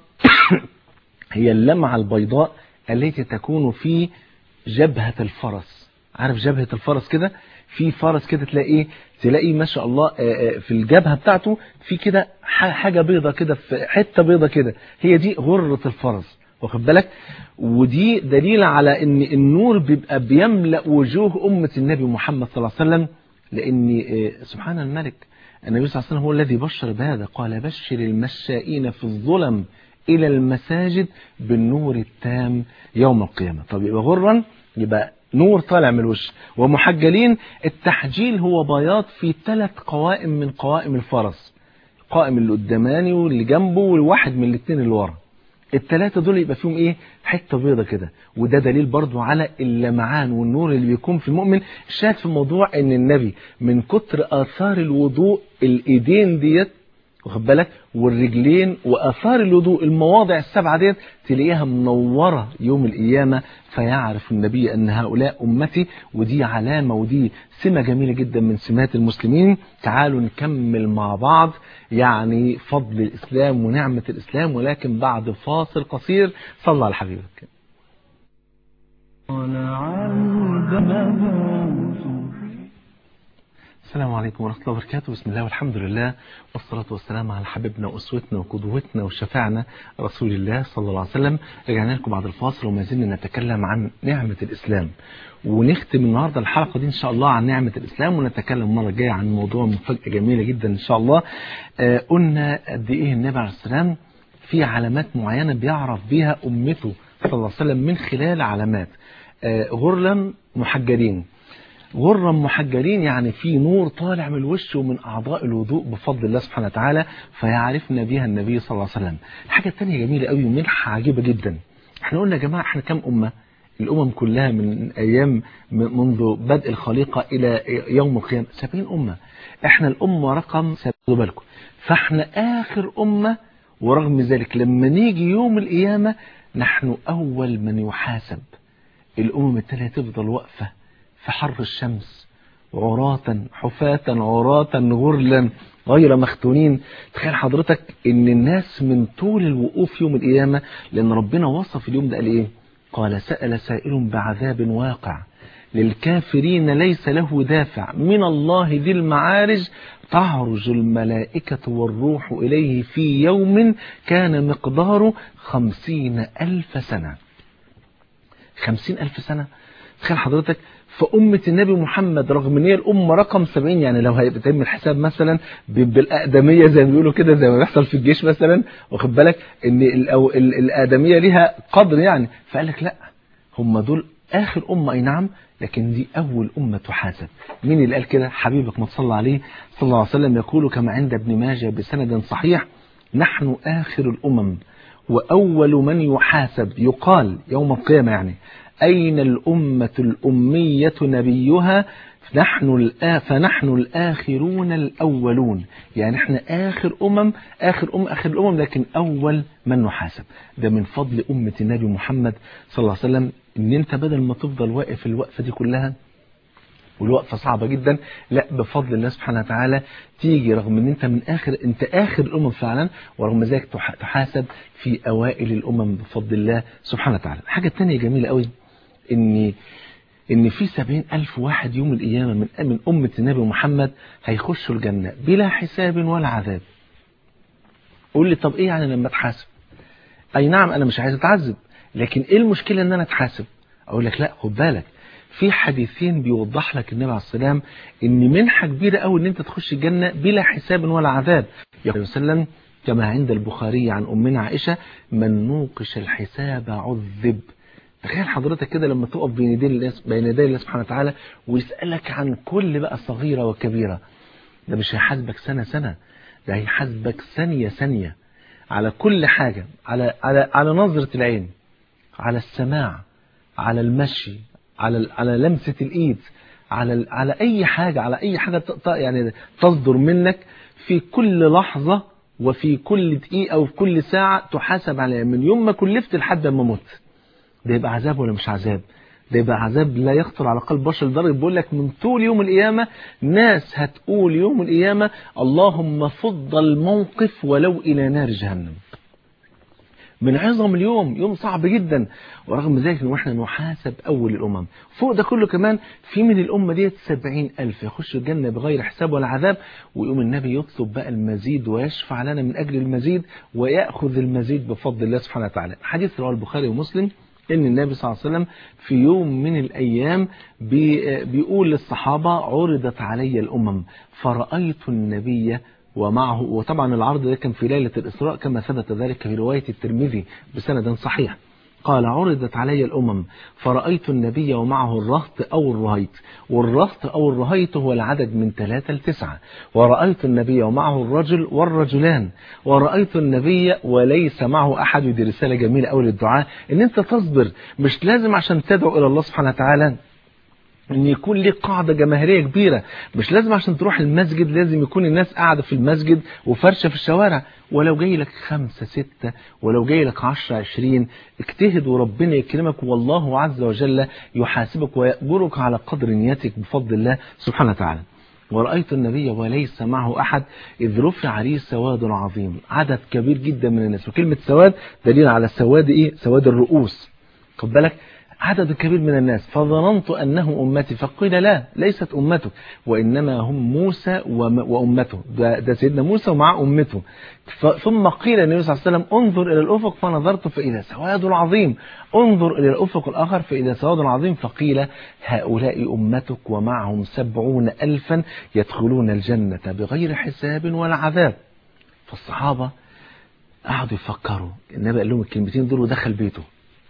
S1: هي اللمعه البيضاء التي تكون في جبهه الفرس عارف جبهه الفرس كده في فرس كده تلاقيه تلاقيه ما شاء الله في الجبهة بتاعته في كده حاجة بيضة كده في حتة بيضة كده هي دي غرة الفرس واخد بالك ودي دليل على ان النور بيبقى بيملأ وجوه أمة النبي محمد صلى الله عليه وسلم لأن سبحان الملك النبي صلى الله عليه وسلم هو الذي بشر بهذا قال بشر المشائين في الظلم إلى المساجد بالنور التام يوم القيامة طب يبقى غرا يبقى نور طالع من الوش ومحجلين التحجيل هو بياض في ثلاث قوائم من قوائم الفرس القائم اللي قداماني واللي جنبه والواحد من الاثنين اللي ورا الثلاثة دول يبقى فيهم ايه حتة بيضة كده وده دليل برضو على اللمعان والنور اللي بيكون في المؤمن الشاهد في الموضوع ان النبي من كتر اثار الوضوء الايدين ديت واخد بالك والرجلين واثار الوضوء المواضع السبعه ديت تلاقيها منوره يوم القيامه فيعرف النبي ان هؤلاء امتي ودي علامه ودي سمه جميله جدا من سمات المسلمين تعالوا نكمل مع بعض يعني فضل الاسلام ونعمه الاسلام ولكن بعد فاصل قصير صلى على حبيبك السلام عليكم ورحمة الله وبركاته بسم الله والحمد لله والصلاة والسلام على حبيبنا وأسوتنا وقدوتنا وشفاعنا رسول الله صلى الله عليه وسلم رجعنا لكم بعد الفاصل وما زلنا نتكلم عن نعمة الإسلام ونختم النهاردة الحلقة دي إن شاء الله عن نعمة الإسلام ونتكلم المرة الجاية عن موضوع مفاجأة جميلة جدا إن شاء الله آه قلنا قد إيه النبي عليه السلام في علامات معينة بيعرف بيها أمته صلى الله عليه وسلم من خلال علامات آه غرلا محجرين غرا محجرين يعني في نور طالع من الوش ومن أعضاء الوضوء بفضل الله سبحانه وتعالى فيعرفنا بها النبي صلى الله عليه وسلم الحاجة الثانية جميلة قوي ومنحة عجيبة جدا احنا قلنا يا جماعة احنا كم أمة الأمم كلها من أيام منذ بدء الخليقة إلى يوم القيامة سبعين أمة احنا الأمة رقم سبعين بالكم فاحنا آخر أمة ورغم ذلك لما نيجي يوم القيامة نحن أول من يحاسب الأمم التالية تفضل واقفة في حر الشمس عراة حفاة عراة غرلا غير مختونين تخيل حضرتك ان الناس من طول الوقوف يوم القيامة لان ربنا وصف اليوم ده قال ايه قال سأل سائل بعذاب واقع للكافرين ليس له دافع من الله ذي المعارج تعرج الملائكة والروح إليه في يوم كان مقداره خمسين ألف سنة خمسين ألف سنة تخيل حضرتك فأمة النبي محمد رغم ان هي الأمة رقم 70 يعني لو هيتم الحساب مثلا بالآدمية زي ما بيقولوا كده زي ما بيحصل في الجيش مثلا واخد بالك ان الآدمية ليها قدر يعني فقال لك لا هم دول آخر أمة أي نعم لكن دي أول أمة تحاسب مين اللي قال كده حبيبك ما تصلى عليه صلى الله عليه وسلم يقول كما عند ابن ماجه بسند صحيح نحن آخر الأمم وأول من يحاسب يقال يوم القيامة يعني أين الأمة الأمية نبيها نحن فنحن الآخرون الأولون يعني احنا آخر أمم آخر أم آخر الأمم لكن أول من نحاسب ده من فضل أمة النبي محمد صلى الله عليه وسلم ان انت بدل ما تفضل واقف الوقفة دي كلها والوقفة صعبة جدا لا بفضل الله سبحانه وتعالى تيجي رغم ان انت من اخر انت اخر الامم فعلا ورغم ذلك تحاسب في اوائل الامم بفضل الله سبحانه وتعالى الحاجة الثانية جميلة قوي ان ان في سبعين الف واحد يوم القيامة من من امة النبي محمد هيخشوا الجنة بلا حساب ولا عذاب قول لي طب ايه يعني لما اتحاسب اي نعم انا مش عايز اتعذب لكن ايه المشكلة ان انا اتحاسب اقول لك لا خد بالك في حديثين بيوضح لك النبي عليه السلام ان منحة كبيرة قوي ان انت تخش الجنة بلا حساب ولا عذاب يقول وسلم كما عند البخاري عن امنا عائشة من نوقش الحساب عذب تخيل حضرتك كده لما تقف بين يدي الله بين يدي الله سبحانه وتعالى ويسألك عن كل بقى صغيرة وكبيرة ده مش هيحاسبك سنة سنة ده هيحاسبك ثانية ثانية على كل حاجة على على على نظرة العين على السماع على المشي على على لمسة الإيد على على أي حاجة على أي حاجة يعني تصدر منك في كل لحظة وفي كل دقيقة وفي كل ساعة تحاسب عليها من يوم ما كلفت لحد ما مت ده يبقى عذاب ولا مش عذاب ده يبقى عذاب لا يخطر على قلب بشر لدرجه بيقول لك من طول يوم القيامة ناس هتقول يوم القيامة اللهم فض الموقف ولو إلى نار جهنم من عظم اليوم يوم صعب جدا ورغم ذلك واحنا نحاسب أول الأمم فوق ده كله كمان في من الأمة ديت سبعين ألف يخشوا الجنة بغير حساب ولا عذاب ويقوم النبي يطلب بقى المزيد ويشفع لنا من أجل المزيد ويأخذ المزيد بفضل الله سبحانه وتعالى حديث رواه البخاري ومسلم ان النبي صلى الله عليه وسلم في يوم من الايام بي بيقول للصحابة عرضت علي الامم فرأيت النبي ومعه وطبعا العرض ده كان في ليلة الإسراء كما ثبت ذلك في رواية الترمذي بسند صحيح قال عرضت علي الأمم فرأيت النبي ومعه الرهط أو الرهيط والرهط أو الرهيط هو العدد من ثلاثة لتسعة ورأيت النبي ومعه الرجل والرجلان ورأيت النبي وليس معه أحد ودي رسالة جميلة أول للدعاء إن أنت تصبر مش لازم عشان تدعو إلى الله سبحانه وتعالى ان يكون ليك قاعدة جماهيرية كبيرة مش لازم عشان تروح المسجد لازم يكون الناس قاعدة في المسجد وفرشة في الشوارع ولو جاي لك خمسة ستة ولو جاي لك عشرة عشرين اجتهد وربنا يكرمك والله عز وجل يحاسبك ويأجرك على قدر نيتك بفضل الله سبحانه وتعالى ورأيت النبي وليس معه أحد إذ رفع لي سواد عظيم عدد كبير جدا من الناس وكلمة سواد دليل على سواد إيه سواد الرؤوس خد بالك عدد كبير من الناس فظننت أنه أمتي فقيل لا ليست أمتك وإنما هم موسى وأمته ده, ده سيدنا موسى ومع أمته ثم قيل النبي صلى الله عليه وسلم انظر إلى الأفق فنظرت فإذا سواد عظيم انظر إلى الأفق الآخر فإذا سواد عظيم فقيل هؤلاء أمتك ومعهم سبعون ألفا يدخلون الجنة بغير حساب ولا عذاب فالصحابة قعدوا يفكروا النبي قال لهم الكلمتين دول ودخل بيته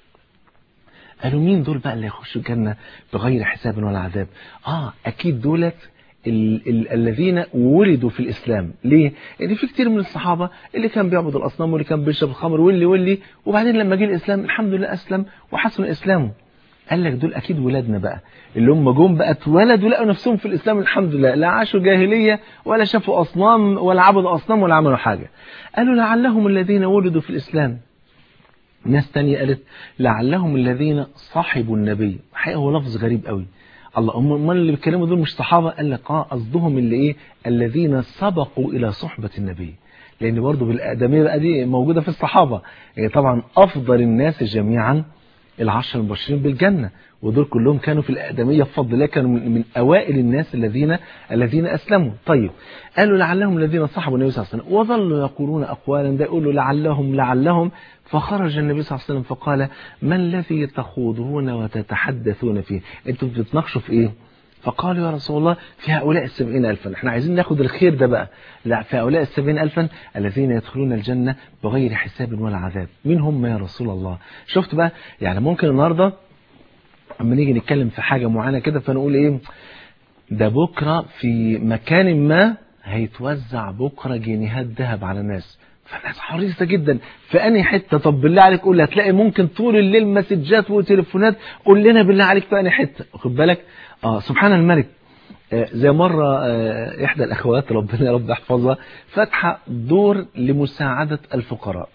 S1: قالوا مين دول بقى اللي يخشوا الجنة بغير حساب ولا عذاب اه اكيد دولت ال ال الذين ولدوا في الإسلام ليه؟ يعني في كتير من الصحابة اللي كان بيعبد الأصنام واللي كان بيشرب الخمر واللي واللي وبعدين لما جه الإسلام الحمد لله أسلم وحسن إسلامه قال لك دول أكيد ولادنا بقى اللي هم جم بقى اتولدوا لقوا نفسهم في الإسلام الحمد لله لا عاشوا جاهلية ولا شافوا أصنام ولا عبدوا أصنام ولا عملوا حاجة قالوا لعلهم الذين ولدوا في الإسلام ناس تانية قالت لعلهم الذين صاحبوا النبي حقيقة هو لفظ غريب قوي الله امال اللي بيتكلموا دول مش صحابة قال لك اه قصدهم اللي ايه الذين سبقوا الى صحبة النبي لان برضه بالادمية بقى دي موجودة في الصحابة يعني طبعا افضل الناس جميعا العشر المبشرين بالجنة ودول كلهم كانوا في الأقدمية بفضل الله كانوا من, من أوائل الناس الذين الذين أسلموا طيب قالوا لعلهم الذين صحبوا النبي صلى الله عليه وسلم وظلوا يقولون أقوالا ده يقولوا لعلهم لعلهم فخرج النبي صلى الله عليه وسلم فقال ما الذي تخوضون وتتحدثون فيه انتوا بتتناقشوا في ايه فقالوا يا رسول الله في هؤلاء السبعين ألفا احنا عايزين ناخد الخير ده بقى لا في هؤلاء السبعين ألفا الذين يدخلون الجنة بغير حساب ولا عذاب مين هم يا رسول الله شفت بقى يعني ممكن النهاردة اما نيجي نتكلم في حاجة معينة كده فنقول ايه ده بكرة في مكان ما هيتوزع بكرة جنيهات ذهب على الناس فالناس حريصة جدا في أنهي حتة طب بالله عليك قول لي هتلاقي ممكن طول الليل مسجات وتليفونات قول لنا بالله عليك في أنهي حتة خد بالك آه سبحان الملك آه زي مرة آه إحدى الأخوات ربنا يا رب يحفظها فاتحة دور لمساعدة الفقراء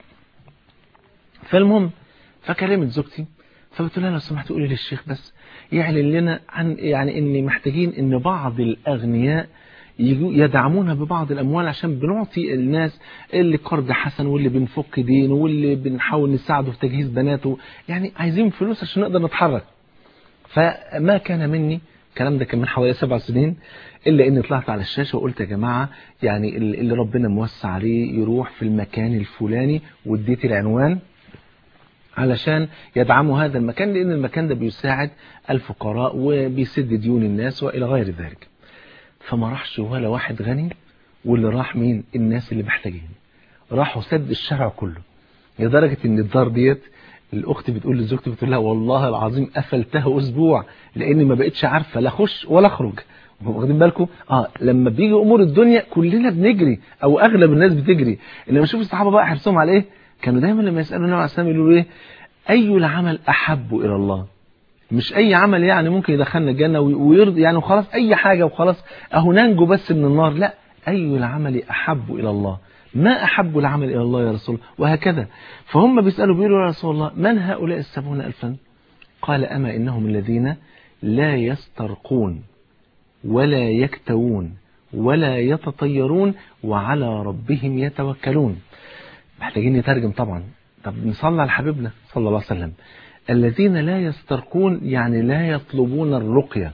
S1: فالمهم فكلمت زوجتي فبتقول لها لو سمحت قولي للشيخ بس يعلن لنا عن يعني ان محتاجين ان بعض الاغنياء يدعمونا ببعض الأموال عشان بنعطي الناس اللي قرض حسن واللي بنفك دينه واللي بنحاول نساعده في تجهيز بناته يعني عايزين فلوس عشان نقدر نتحرك فما كان مني الكلام ده كان من حوالي سبع سنين إلا إني طلعت على الشاشة وقلت يا جماعة يعني اللي ربنا موسع عليه يروح في المكان الفلاني واديت العنوان علشان يدعموا هذا المكان لأن المكان ده بيساعد الفقراء وبيسد ديون الناس وإلى غير ذلك فما راحش ولا واحد غني واللي راح مين الناس اللي محتاجين راحوا سد الشارع كله لدرجة ان الدار ديت الاخت بتقول لزوجتي بتقول لها والله العظيم قفلتها اسبوع لاني ما بقتش عارفه لا اخش ولا اخرج واخدين بالكم اه لما بيجي امور الدنيا كلنا بنجري او اغلب الناس بتجري انما شوف الصحابه بقى حرصهم على ايه كانوا دايما لما يسالوا النبي عليه الصلاه يقولوا ايه اي العمل احب الى الله مش اي عمل يعني ممكن يدخلنا الجنة ويرضي يعني وخلاص اي حاجة وخلاص اهو ننجو بس من النار لا اي العمل احب الى الله ما احب العمل الى الله يا رسول الله وهكذا فهم بيسألوا بيقولوا يا رسول الله من هؤلاء السبعون الفا قال اما انهم الذين لا يسترقون ولا يكتوون ولا يتطيرون وعلى ربهم يتوكلون محتاجين نترجم طبعا طب نصلي على حبيبنا صلى الله عليه وسلم الذين لا يسترقون يعني لا يطلبون الرقية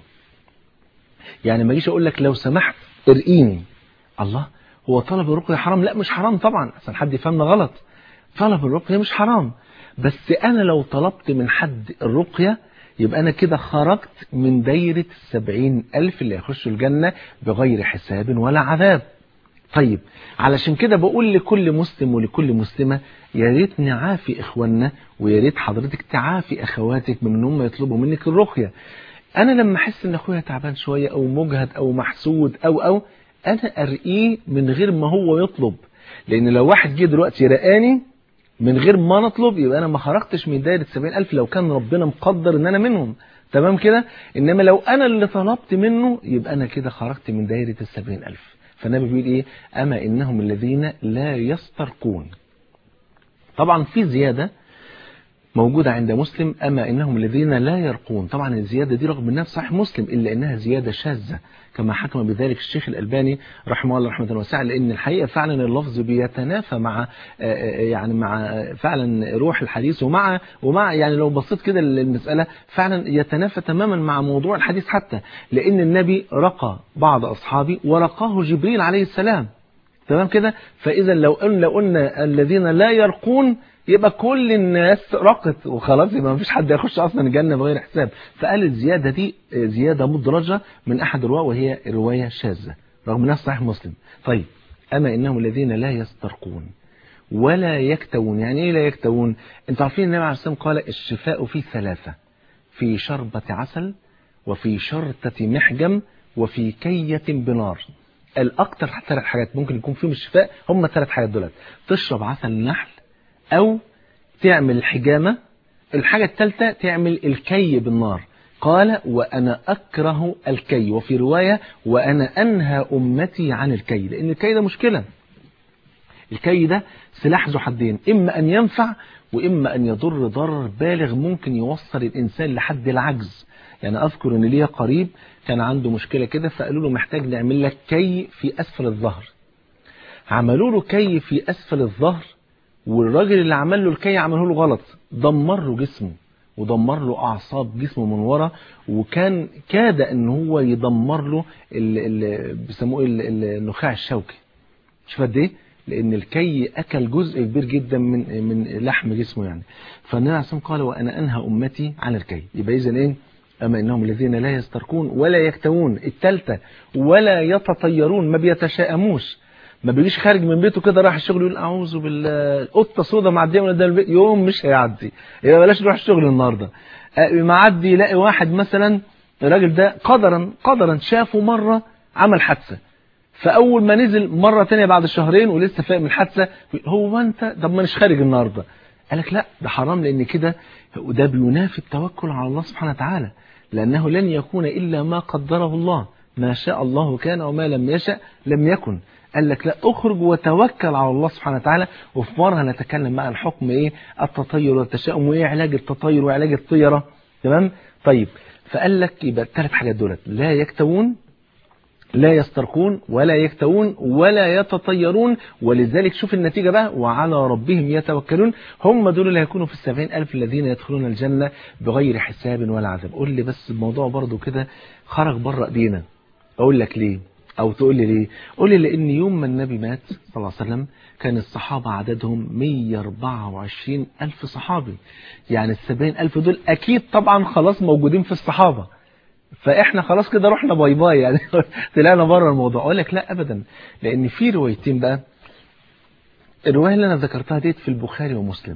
S1: يعني ما اجيش اقول لك لو سمحت ارقيني الله هو طلب الرقية حرام لا مش حرام طبعا عشان حد يفهمنا غلط طلب الرقية مش حرام بس أنا لو طلبت من حد الرقية يبقى أنا كده خرجت من دايرة السبعين ألف اللي يخشوا الجنة بغير حساب ولا عذاب طيب علشان كده بقول لكل مسلم ولكل مسلمة يا ريت نعافي إخواننا ويا ريت حضرتك تعافي أخواتك من هم يطلبوا منك الرقية أنا لما أحس إن أخويا تعبان شوية أو مجهد أو محسود أو أو أنا أرقيه من غير ما هو يطلب لأن لو واحد جه دلوقتي رقاني من غير ما نطلب يبقى أنا ما خرجتش من دايرة 70000 لو كان ربنا مقدر إن أنا منهم تمام كده إنما لو أنا اللي طلبت منه يبقى أنا كده خرجت من دايرة السبعين ألف فالنبي بيقول إيه أما إنهم الذين لا يسترقون طبعا في زيادة موجودة عند مسلم أما إنهم الذين لا يرقون طبعا الزيادة دي رغم أنها في صحيح مسلم إلا أنها زيادة شاذة كما حكم بذلك الشيخ الألباني رحمه الله رحمة واسعة لأن الحقيقة فعلا اللفظ بيتنافى مع يعني مع فعلا روح الحديث ومع ومع يعني لو بصيت كده للمسألة فعلا يتنافى تماما مع موضوع الحديث حتى لأن النبي رقى بعض أصحابه ورقاه جبريل عليه السلام تمام كده فإذا لو قلنا لو قلنا الذين لا يرقون يبقى كل الناس رقت وخلاص يبقى مفيش حد يخش اصلا الجنه بغير حساب فقال الزياده دي زياده مدرجه من احد الرواه وهي روايه شاذه رغم انها صحيح مسلم طيب اما انهم الذين لا يسترقون ولا يكتوون يعني ايه لا يكتوون انتوا عارفين النبي عليه الصلاه والسلام قال الشفاء في ثلاثه في شربة عسل وفي شرطة محجم وفي كية بنار الأكثر ثلاث حاجات ممكن يكون فيهم الشفاء هم الثلاث حاجات دولت تشرب عسل نحل أو تعمل الحجامة الحاجة الثالثة تعمل الكي بالنار قال وأنا أكره الكي وفي رواية وأنا أنهى أمتي عن الكي لأن الكي ده مشكلة الكي ده سلاح ذو حدين إما أن ينفع وإما أن يضر ضرر بالغ ممكن يوصل الإنسان لحد العجز يعني أذكر أن ليا قريب كان عنده مشكلة كده فقالوا له محتاج نعمل لك كي في أسفل الظهر عملوا له كي في أسفل الظهر والراجل اللي عمل له الكي عمله له غلط دمر له جسمه ودمر له اعصاب جسمه من ورا وكان كاد ان هو يدمر له اللي بيسموه النخاع الشوكي شوف قد ايه لان الكي اكل جزء كبير جدا من من لحم جسمه يعني فالنبي عليه الصلاه قال وانا انهى امتي عن الكي يبقى اذا ايه اما انهم الذين لا يسترقون ولا يكتوون الثالثه ولا يتطيرون ما بيتشائموش ما بيجيش خارج من بيته كده راح الشغل يقول اعوذ بالله قطه سودا معديه من قدام البيت يوم مش هيعدي يبقى بلاش نروح الشغل النهارده معدي يلاقي واحد مثلا الراجل ده قدرا قدرا شافه مره عمل حادثه فاول ما نزل مره ثانيه بعد شهرين ولسه فايق من الحادثه هو انت طب ما اناش خارج النهارده قال لك لا ده حرام لان كده وده بينافي التوكل على الله سبحانه وتعالى لانه لن يكون الا ما قدره الله ما شاء الله كان وما لم يشأ لم يكن قال لك لا اخرج وتوكل على الله سبحانه وتعالى وفي مرة نتكلم بقى عن حكم ايه التطير والتشاؤم وايه علاج التطير وعلاج الطيرة تمام طيب فقال لك يبقى الثلاث حاجات دولت لا يكتوون لا يسترقون ولا يكتوون ولا يتطيرون ولذلك شوف النتيجة بقى وعلى ربهم يتوكلون هم دول اللي هيكونوا في السبعين ألف الذين يدخلون الجنة بغير حساب ولا عذاب قول لي بس الموضوع برضو كده خرج بره ايدينا اقول لك ليه او تقول لي ليه قول لي لان يوم ما النبي مات صلى الله عليه وسلم كان الصحابة عددهم 124 ألف صحابي يعني السبعين ألف دول أكيد طبعا خلاص موجودين في الصحابة فإحنا خلاص كده رحنا باي باي يعني طلعنا بره الموضوع أقول لك لا أبدا لأن في روايتين بقى الرواية اللي أنا ذكرتها ديت في البخاري ومسلم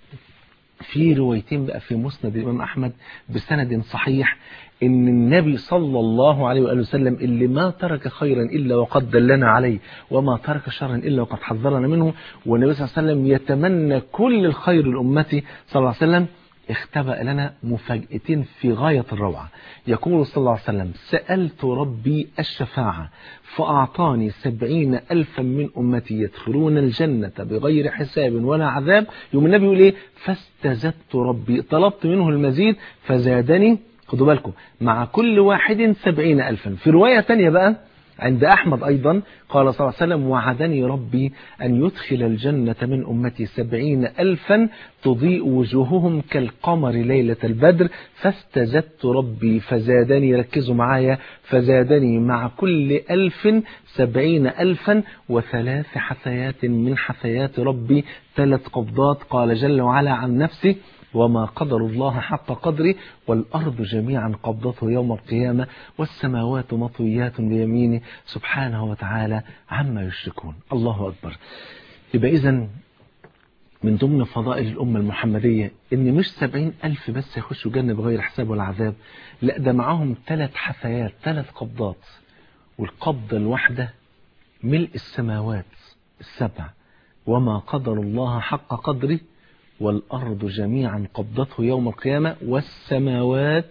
S1: في روايتين بقى في مسند الإمام أحمد بسند صحيح ان النبي صلى الله عليه وآله وسلم اللي ما ترك خيرا إلا وقد دلنا عليه وما ترك شرا إلا وقد حذرنا منه والنبي صلى الله عليه وسلم يتمنى كل الخير لأمتي صلى الله عليه وسلم اختبأ لنا مفاجأتين في غاية الروعة يقول صلى الله عليه وسلم سألت ربي الشفاعة فأعطاني سبعين ألفا من أمتي يدخلون الجنة بغير حساب ولا عذاب يوم النبي يقول إيه فاستزدت ربي طلبت منه المزيد فزادني خدوا بالكم مع كل واحد سبعين ألفا في رواية تانية بقى عند أحمد أيضا قال صلى الله عليه وسلم وعدني ربي أن يدخل الجنة من أمتي سبعين ألفا تضيء وجوههم كالقمر ليلة البدر فاستزدت ربي فزادني ركزوا معايا فزادني مع كل ألف سبعين ألفا وثلاث حثيات من حثيات ربي ثلاث قبضات قال جل وعلا عن نفسه وما قدر الله حق قدره والأرض جميعا قبضته يوم القيامة والسماوات مطويات بيمينه سبحانه وتعالى عما يشركون الله أكبر يبقى إذن من ضمن فضائل الأمة المحمدية إن مش سبعين ألف بس يخشوا جنة بغير حساب ولا عذاب لا ده معاهم ثلاث حثيات ثلاث قبضات والقبضة الواحدة ملء السماوات السبع وما قدر الله حق قدره والأرض جميعا قبضته يوم القيامة والسماوات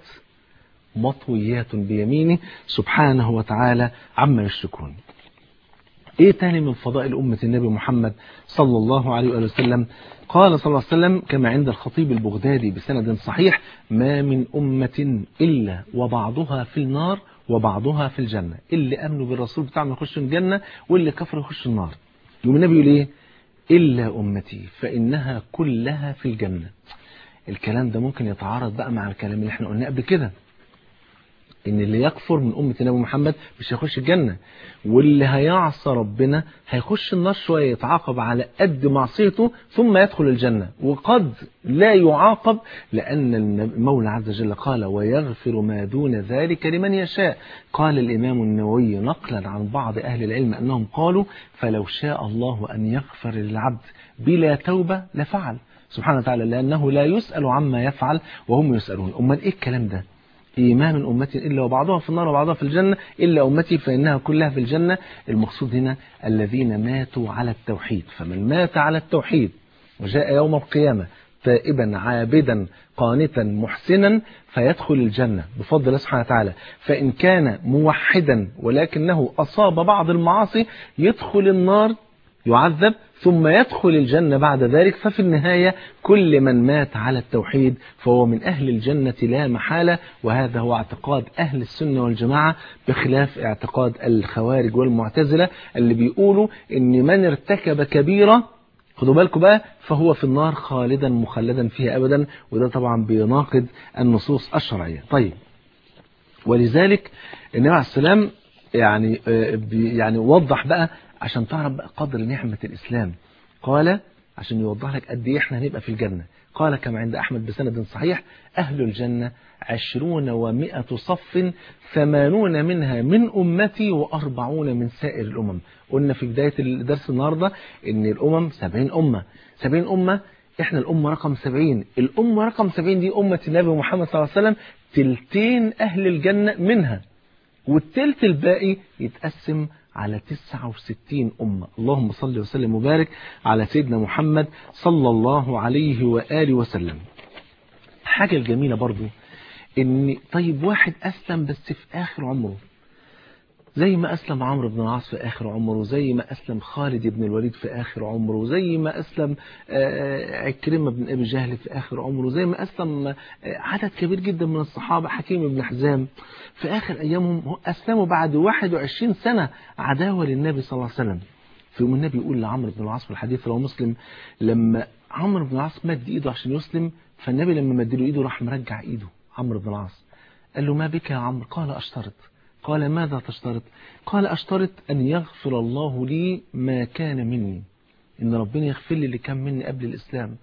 S1: مطويات بيمينه سبحانه وتعالى عما يشركون ايه تاني من فضائل أمة النبي محمد صلى الله عليه وآله وسلم قال صلى الله عليه وسلم كما عند الخطيب البغدادي بسند صحيح ما من أمة إلا وبعضها في النار وبعضها في الجنة اللي أمنوا بالرسول بتاعهم يخشوا الجنة واللي كفروا يخشوا النار يوم النبي يقول ايه إلا أمتي فإنها كلها في الجنة الكلام ده ممكن يتعارض بقى مع الكلام اللي احنا قلناه قبل كده ان اللي يكفر من أمة النبي محمد مش هيخش الجنة واللي هيعصى ربنا هيخش النار شوية يتعاقب على قد معصيته ثم يدخل الجنة وقد لا يعاقب لأن المولى عز وجل قال ويغفر ما دون ذلك لمن يشاء قال الإمام النووي نقلا عن بعض أهل العلم أنهم قالوا فلو شاء الله أن يغفر للعبد بلا توبة لفعل سبحانه وتعالى لأنه لا يسأل عما يفعل وهم يسألون أمال إيه الكلام ده ما من أمتي إلا وبعضها في النار وبعضها في الجنة إلا أمتي فإنها كلها في الجنة المقصود هنا الذين ماتوا على التوحيد فمن مات على التوحيد وجاء يوم القيامة تائبا عابدا قانتا محسنا فيدخل الجنة بفضل الله سبحانه وتعالى فإن كان موحدا ولكنه أصاب بعض المعاصي يدخل النار يعذب ثم يدخل الجنة بعد ذلك ففي النهاية كل من مات على التوحيد فهو من أهل الجنة لا محالة وهذا هو اعتقاد أهل السنة والجماعة بخلاف اعتقاد الخوارج والمعتزلة اللي بيقولوا إن من ارتكب كبيرة خدوا بالكم بقى فهو في النار خالدا مخلدا فيها أبدا وده طبعا بيناقض النصوص الشرعية طيب ولذلك النبي عليه السلام يعني يعني وضح بقى عشان تعرف بقى قدر نعمة الإسلام قال عشان يوضح لك قد ايه احنا هنبقى في الجنة قال كما عند أحمد بسند صحيح أهل الجنة عشرون ومائة صف ثمانون منها من أمتي وأربعون من سائر الأمم قلنا في بداية الدرس النهاردة إن الأمم سبعين أمة سبعين أمة إحنا الأمة رقم سبعين الأمة رقم سبعين دي أمة النبي محمد صلى الله عليه وسلم تلتين أهل الجنة منها والتلت الباقي يتقسم على 69 أمة اللهم صل وسلم وبارك على سيدنا محمد صلى الله عليه وآله وسلم حاجة الجميلة برضو ان طيب واحد أسلم بس في آخر عمره زي ما أسلم عمرو بن العاص في آخر عمره زي ما أسلم خالد بن الوليد في آخر عمره زي ما أسلم عكرمة بن أبي جهل في آخر عمره زي ما أسلم عدد كبير جدا من الصحابة حكيم بن حزام في آخر أيامهم أسلموا بعد 21 سنة عداوة للنبي صلى الله عليه وسلم في يوم النبي يقول لعمرو بن العاص في الحديث لو مسلم لما عمرو بن العاص مد إيده عشان يسلم فالنبي لما مد له إيده راح مرجع إيده عمرو بن العاص قال له ما بك يا عمرو قال أشترط قال ماذا تشترط قال أشترط أن يغفر الله لي ما كان مني إن ربنا يغفر لي اللي كان مني قبل الإسلام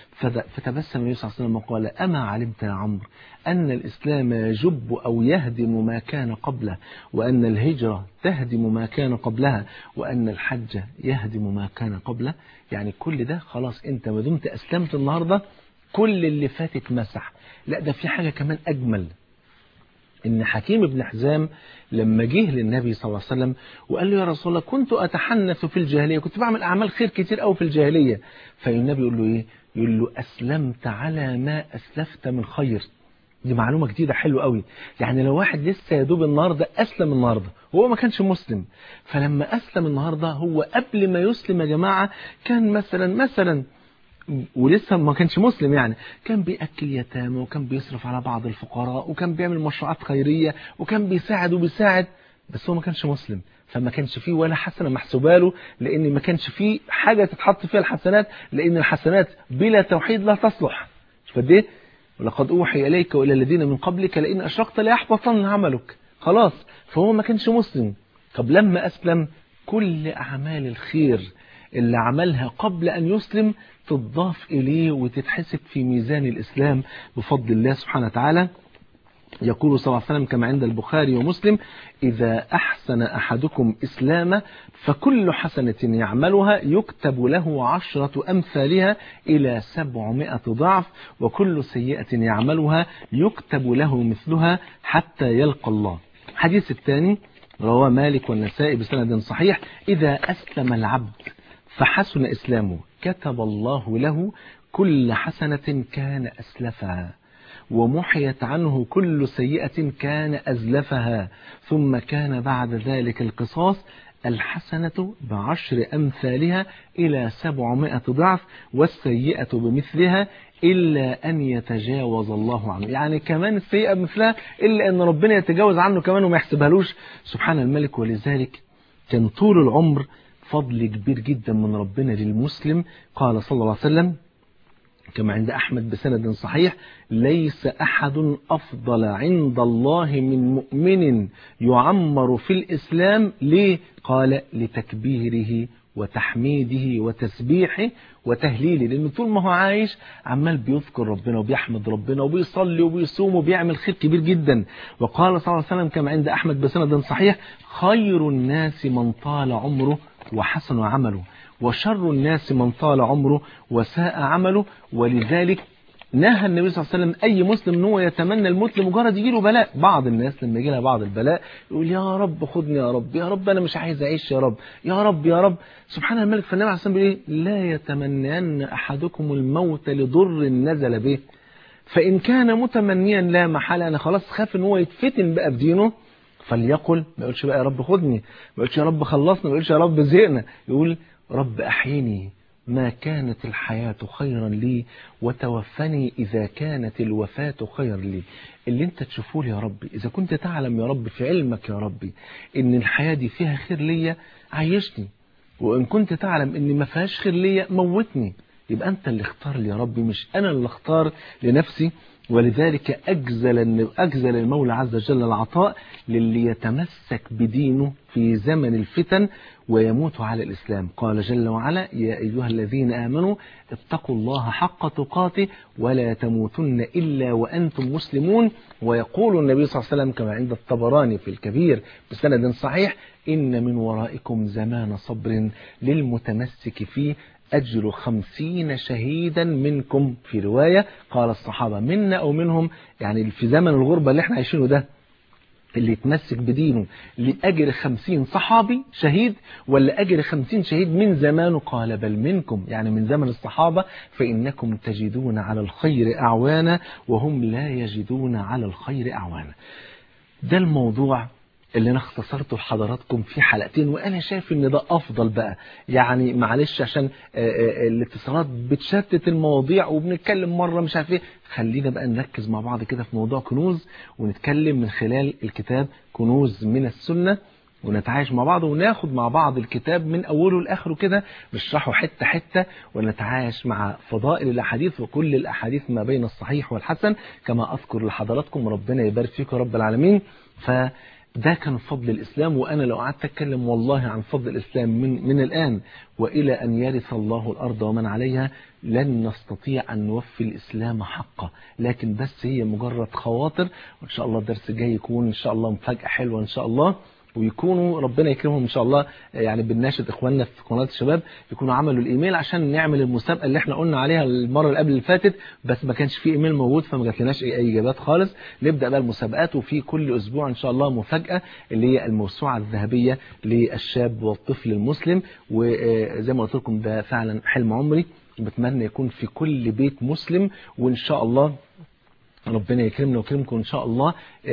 S1: فتبسم النبي صلى الله عليه وسلم وقال أما علمت يا عمرو أن الإسلام يجب أو يهدم ما كان قبله وأن الهجرة تهدم ما كان قبلها وأن الحج يهدم ما كان قبله يعني كل ده خلاص أنت ما دمت أسلمت النهاردة كل اللي فاتك مسح لا ده في حاجة كمان أجمل ان حكيم بن حزام لما جه للنبي صلى الله عليه وسلم وقال له يا رسول الله كنت اتحنث في الجاهليه كنت بعمل اعمال خير كتير قوي في الجاهليه فالنبي يقول له ايه يقول له اسلمت على ما اسلفت من خير دي معلومة جديدة حلوة قوي يعني لو واحد لسه يا دوب النهاردة أسلم النهاردة وهو ما كانش مسلم فلما أسلم النهاردة هو قبل ما يسلم يا جماعة كان مثلا مثلا ولسه ما كانش مسلم يعني كان بيأكل يتامى وكان بيصرف على بعض الفقراء وكان بيعمل مشروعات خيرية وكان بيساعد وبيساعد بس هو ما كانش مسلم فما كانش فيه ولا حسنة محسوبة له لأن ما كانش فيه حاجة تتحط فيها الحسنات لأن الحسنات بلا توحيد لا تصلح فدي إيه؟ ولقد أوحي إليك وإلى الذين من قبلك لئن أشركت ليحبطن عملك خلاص فهو ما كانش مسلم طب لما أسلم كل أعمال الخير اللي عملها قبل أن يسلم تضاف إليه وتتحسب في ميزان الإسلام بفضل الله سبحانه وتعالى يقول صلى الله عليه وسلم كما عند البخاري ومسلم إذا أحسن أحدكم إسلاما فكل حسنة يعملها يكتب له عشرة أمثالها إلى سبعمائة ضعف وكل سيئة يعملها يكتب له مثلها حتى يلقى الله الحديث الثاني رواه مالك والنسائي بسند صحيح إذا أسلم العبد فحسن إسلامه كتب الله له كل حسنة كان أسلفها ومحيت عنه كل سيئة كان أزلفها ثم كان بعد ذلك القصاص الحسنة بعشر أمثالها إلى سبعمائة ضعف والسيئة بمثلها إلا أن يتجاوز الله عنه يعني كمان السيئة بمثلها إلا أن ربنا يتجاوز عنه كمان وما يحسبهالوش سبحان الملك ولذلك كان طول العمر فضل كبير جدا من ربنا للمسلم قال صلى الله عليه وسلم كما عند أحمد بسند صحيح ليس أحد أفضل عند الله من مؤمن يعمر في الإسلام ليه؟ قال لتكبيره وتحميده وتسبيحه وتهليله لأنه طول ما هو عايش عمال بيذكر ربنا وبيحمد ربنا وبيصلي وبيصوم وبيعمل خير كبير جدا وقال صلى الله عليه وسلم كما عند أحمد بسند صحيح خير الناس من طال عمره وحسن عمله وشر الناس من طال عمره وساء عمله ولذلك نهى النبي صلى الله عليه وسلم أي مسلم ان هو يتمنى الموت لمجرد يجي له بلاء بعض الناس لما يجي لها بعض البلاء يقول يا رب خدني يا رب يا رب أنا مش عايز أعيش يا رب يا رب يا رب سبحان الملك فالنبي عليه الصلاة والسلام بيقول لا يتمنين أحدكم الموت لضر نزل به فإن كان متمنيا لا محالة أنا خلاص خاف ان هو يتفتن بقى بدينه فليقل ما يقولش بقى يا رب خدني ما يقولش يا رب خلصنا ما يقولش يا رب زهقنا يقول رب أحيني ما كانت الحياة خيرا لي وتوفني إذا كانت الوفاة خيرا لي اللي انت تشوفه لي يا ربي إذا كنت تعلم يا رب في علمك يا ربي إن الحياة دي فيها خير ليا عيشني وإن كنت تعلم إن ما فيهاش خير ليا موتني يبقى أنت اللي اختار لي يا ربي مش أنا اللي اختار لنفسي ولذلك أجزل أجزل المولى عز وجل العطاء للي يتمسك بدينه في زمن الفتن ويموت على الإسلام قال جل وعلا يا أيها الذين آمنوا اتقوا الله حق تقاته ولا تموتن إلا وأنتم مسلمون ويقول النبي صلى الله عليه وسلم كما عند الطبراني في الكبير بسند صحيح إن من ورائكم زمان صبر للمتمسك فيه أجر خمسين شهيدا منكم في رواية قال الصحابة منا أو منهم يعني في زمن الغربة اللي احنا عايشينه ده اللي يتمسك بدينه لأجر خمسين صحابي شهيد ولا أجر خمسين شهيد من زمانه قال بل منكم يعني من زمن الصحابة فإنكم تجدون على الخير أعوانا وهم لا يجدون على الخير أعوانا ده الموضوع اللي انا اختصرته لحضراتكم في حلقتين وانا شايف ان ده افضل بقى يعني معلش عشان الاتصالات بتشتت المواضيع وبنتكلم مره مش عارف ايه خلينا بقى نركز مع بعض كده في موضوع كنوز ونتكلم من خلال الكتاب كنوز من السنه ونتعايش مع بعض وناخد مع بعض الكتاب من اوله لاخره كده نشرحه حته حته ونتعايش مع فضائل الاحاديث وكل الاحاديث ما بين الصحيح والحسن كما اذكر لحضراتكم ربنا يبارك فيكم رب العالمين ف ده كان فضل الإسلام وأنا لو قعدت أتكلم والله عن فضل الإسلام من, من الآن وإلى أن يرث الله الأرض ومن عليها لن نستطيع أن نوفي الإسلام حقه لكن بس هي مجرد خواطر وإن شاء الله الدرس الجاي يكون إن شاء الله مفاجأة حلوة إن شاء الله ويكونوا ربنا يكرمهم ان شاء الله يعني بنناشد اخواننا في قناه الشباب يكونوا عملوا الايميل عشان نعمل المسابقه اللي احنا قلنا عليها المره اللي قبل اللي فاتت بس ما كانش في ايميل موجود فما جاتلناش اي اجابات خالص نبدا بقى المسابقات وفي كل اسبوع ان شاء الله مفاجاه اللي هي الموسوعه الذهبيه للشاب والطفل المسلم وزي ما قلت لكم ده فعلا حلم عمري بتمنى يكون في كل بيت مسلم وان شاء الله ربنا يكرمنا ويكرمكم ان شاء الله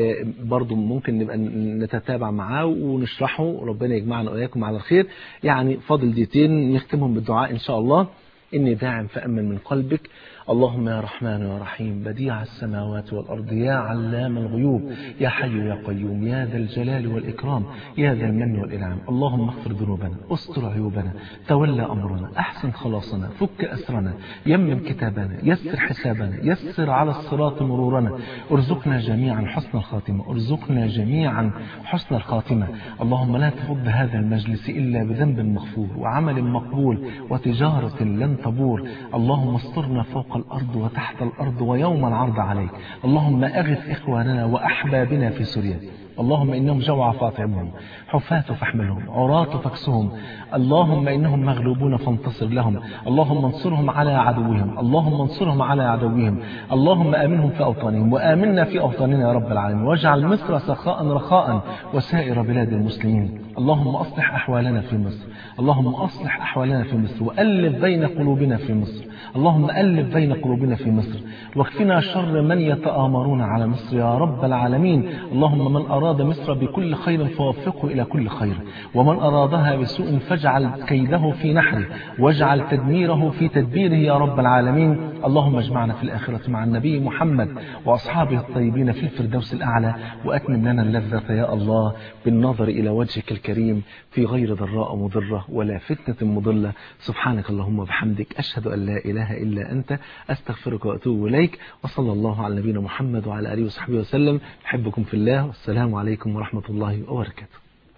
S1: برضو ممكن نبقى نتتابع معاه ونشرحه ربنا يجمعنا واياكم على الخير يعني فاضل دقيقتين نختمهم بالدعاء ان شاء الله اني داعم فامن من قلبك اللهم يا رحمن يا رحيم بديع السماوات والأرض يا علام الغيوب يا حي يا قيوم يا ذا الجلال والإكرام يا ذا المن والإنعام اللهم اغفر ذنوبنا استر عيوبنا تولى أمرنا أحسن خلاصنا فك أسرنا يمن كتابنا يسر حسابنا يسر على الصراط مرورنا ارزقنا جميعا حسن الخاتمة ارزقنا جميعا حسن الخاتمة اللهم لا تفض هذا المجلس إلا بذنب مغفور وعمل مقبول وتجارة لن تبور اللهم استرنا فوق الأرض وتحت الأرض ويوم العرض عليك اللهم أغث إخواننا وأحبابنا في سوريا اللهم إنهم جوع فاطعمهم حفاة فاحملهم عراة فاكسهم اللهم إنهم مغلوبون فانتصر لهم اللهم انصرهم على عدوهم اللهم انصرهم على عدوهم اللهم آمنهم في أوطانهم وآمنا في أوطاننا يا رب العالمين واجعل مصر سخاء رخاء وسائر بلاد المسلمين اللهم أصلح أحوالنا في مصر اللهم أصلح أحوالنا في مصر وألف بين قلوبنا في مصر اللهم ألف بين قلوبنا في مصر واكفنا شر من يتآمرون على مصر يا رب العالمين اللهم من أراد مصر بكل خير فوفقه إلى كل خير ومن أرادها بسوء فاجعل كيده في نحره واجعل تدميره في تدبيره يا رب العالمين اللهم اجمعنا في الآخرة مع النبي محمد وأصحابه الطيبين في الفردوس الأعلى وأتمم لنا اللذة يا الله بالنظر إلى وجهك الكريم في غير ضراء مضرة ولا فتنة مضلة سبحانك اللهم وبحمدك أشهد أن لا إله إلا أنت أستغفرك وأتوب إليك وصلى الله على نبينا محمد وعلى آله وصحبه وسلم أحبكم في الله والسلام عليكم ورحمة الله وبركاته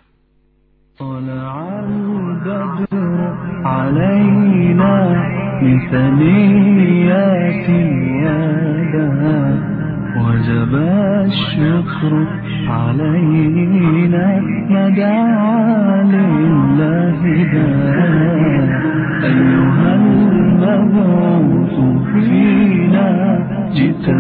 S2: طلع البدر علينا من ثنيات الوداع وجب الشكر علينا ندعى لله داع أيها المبعوث فينا جئت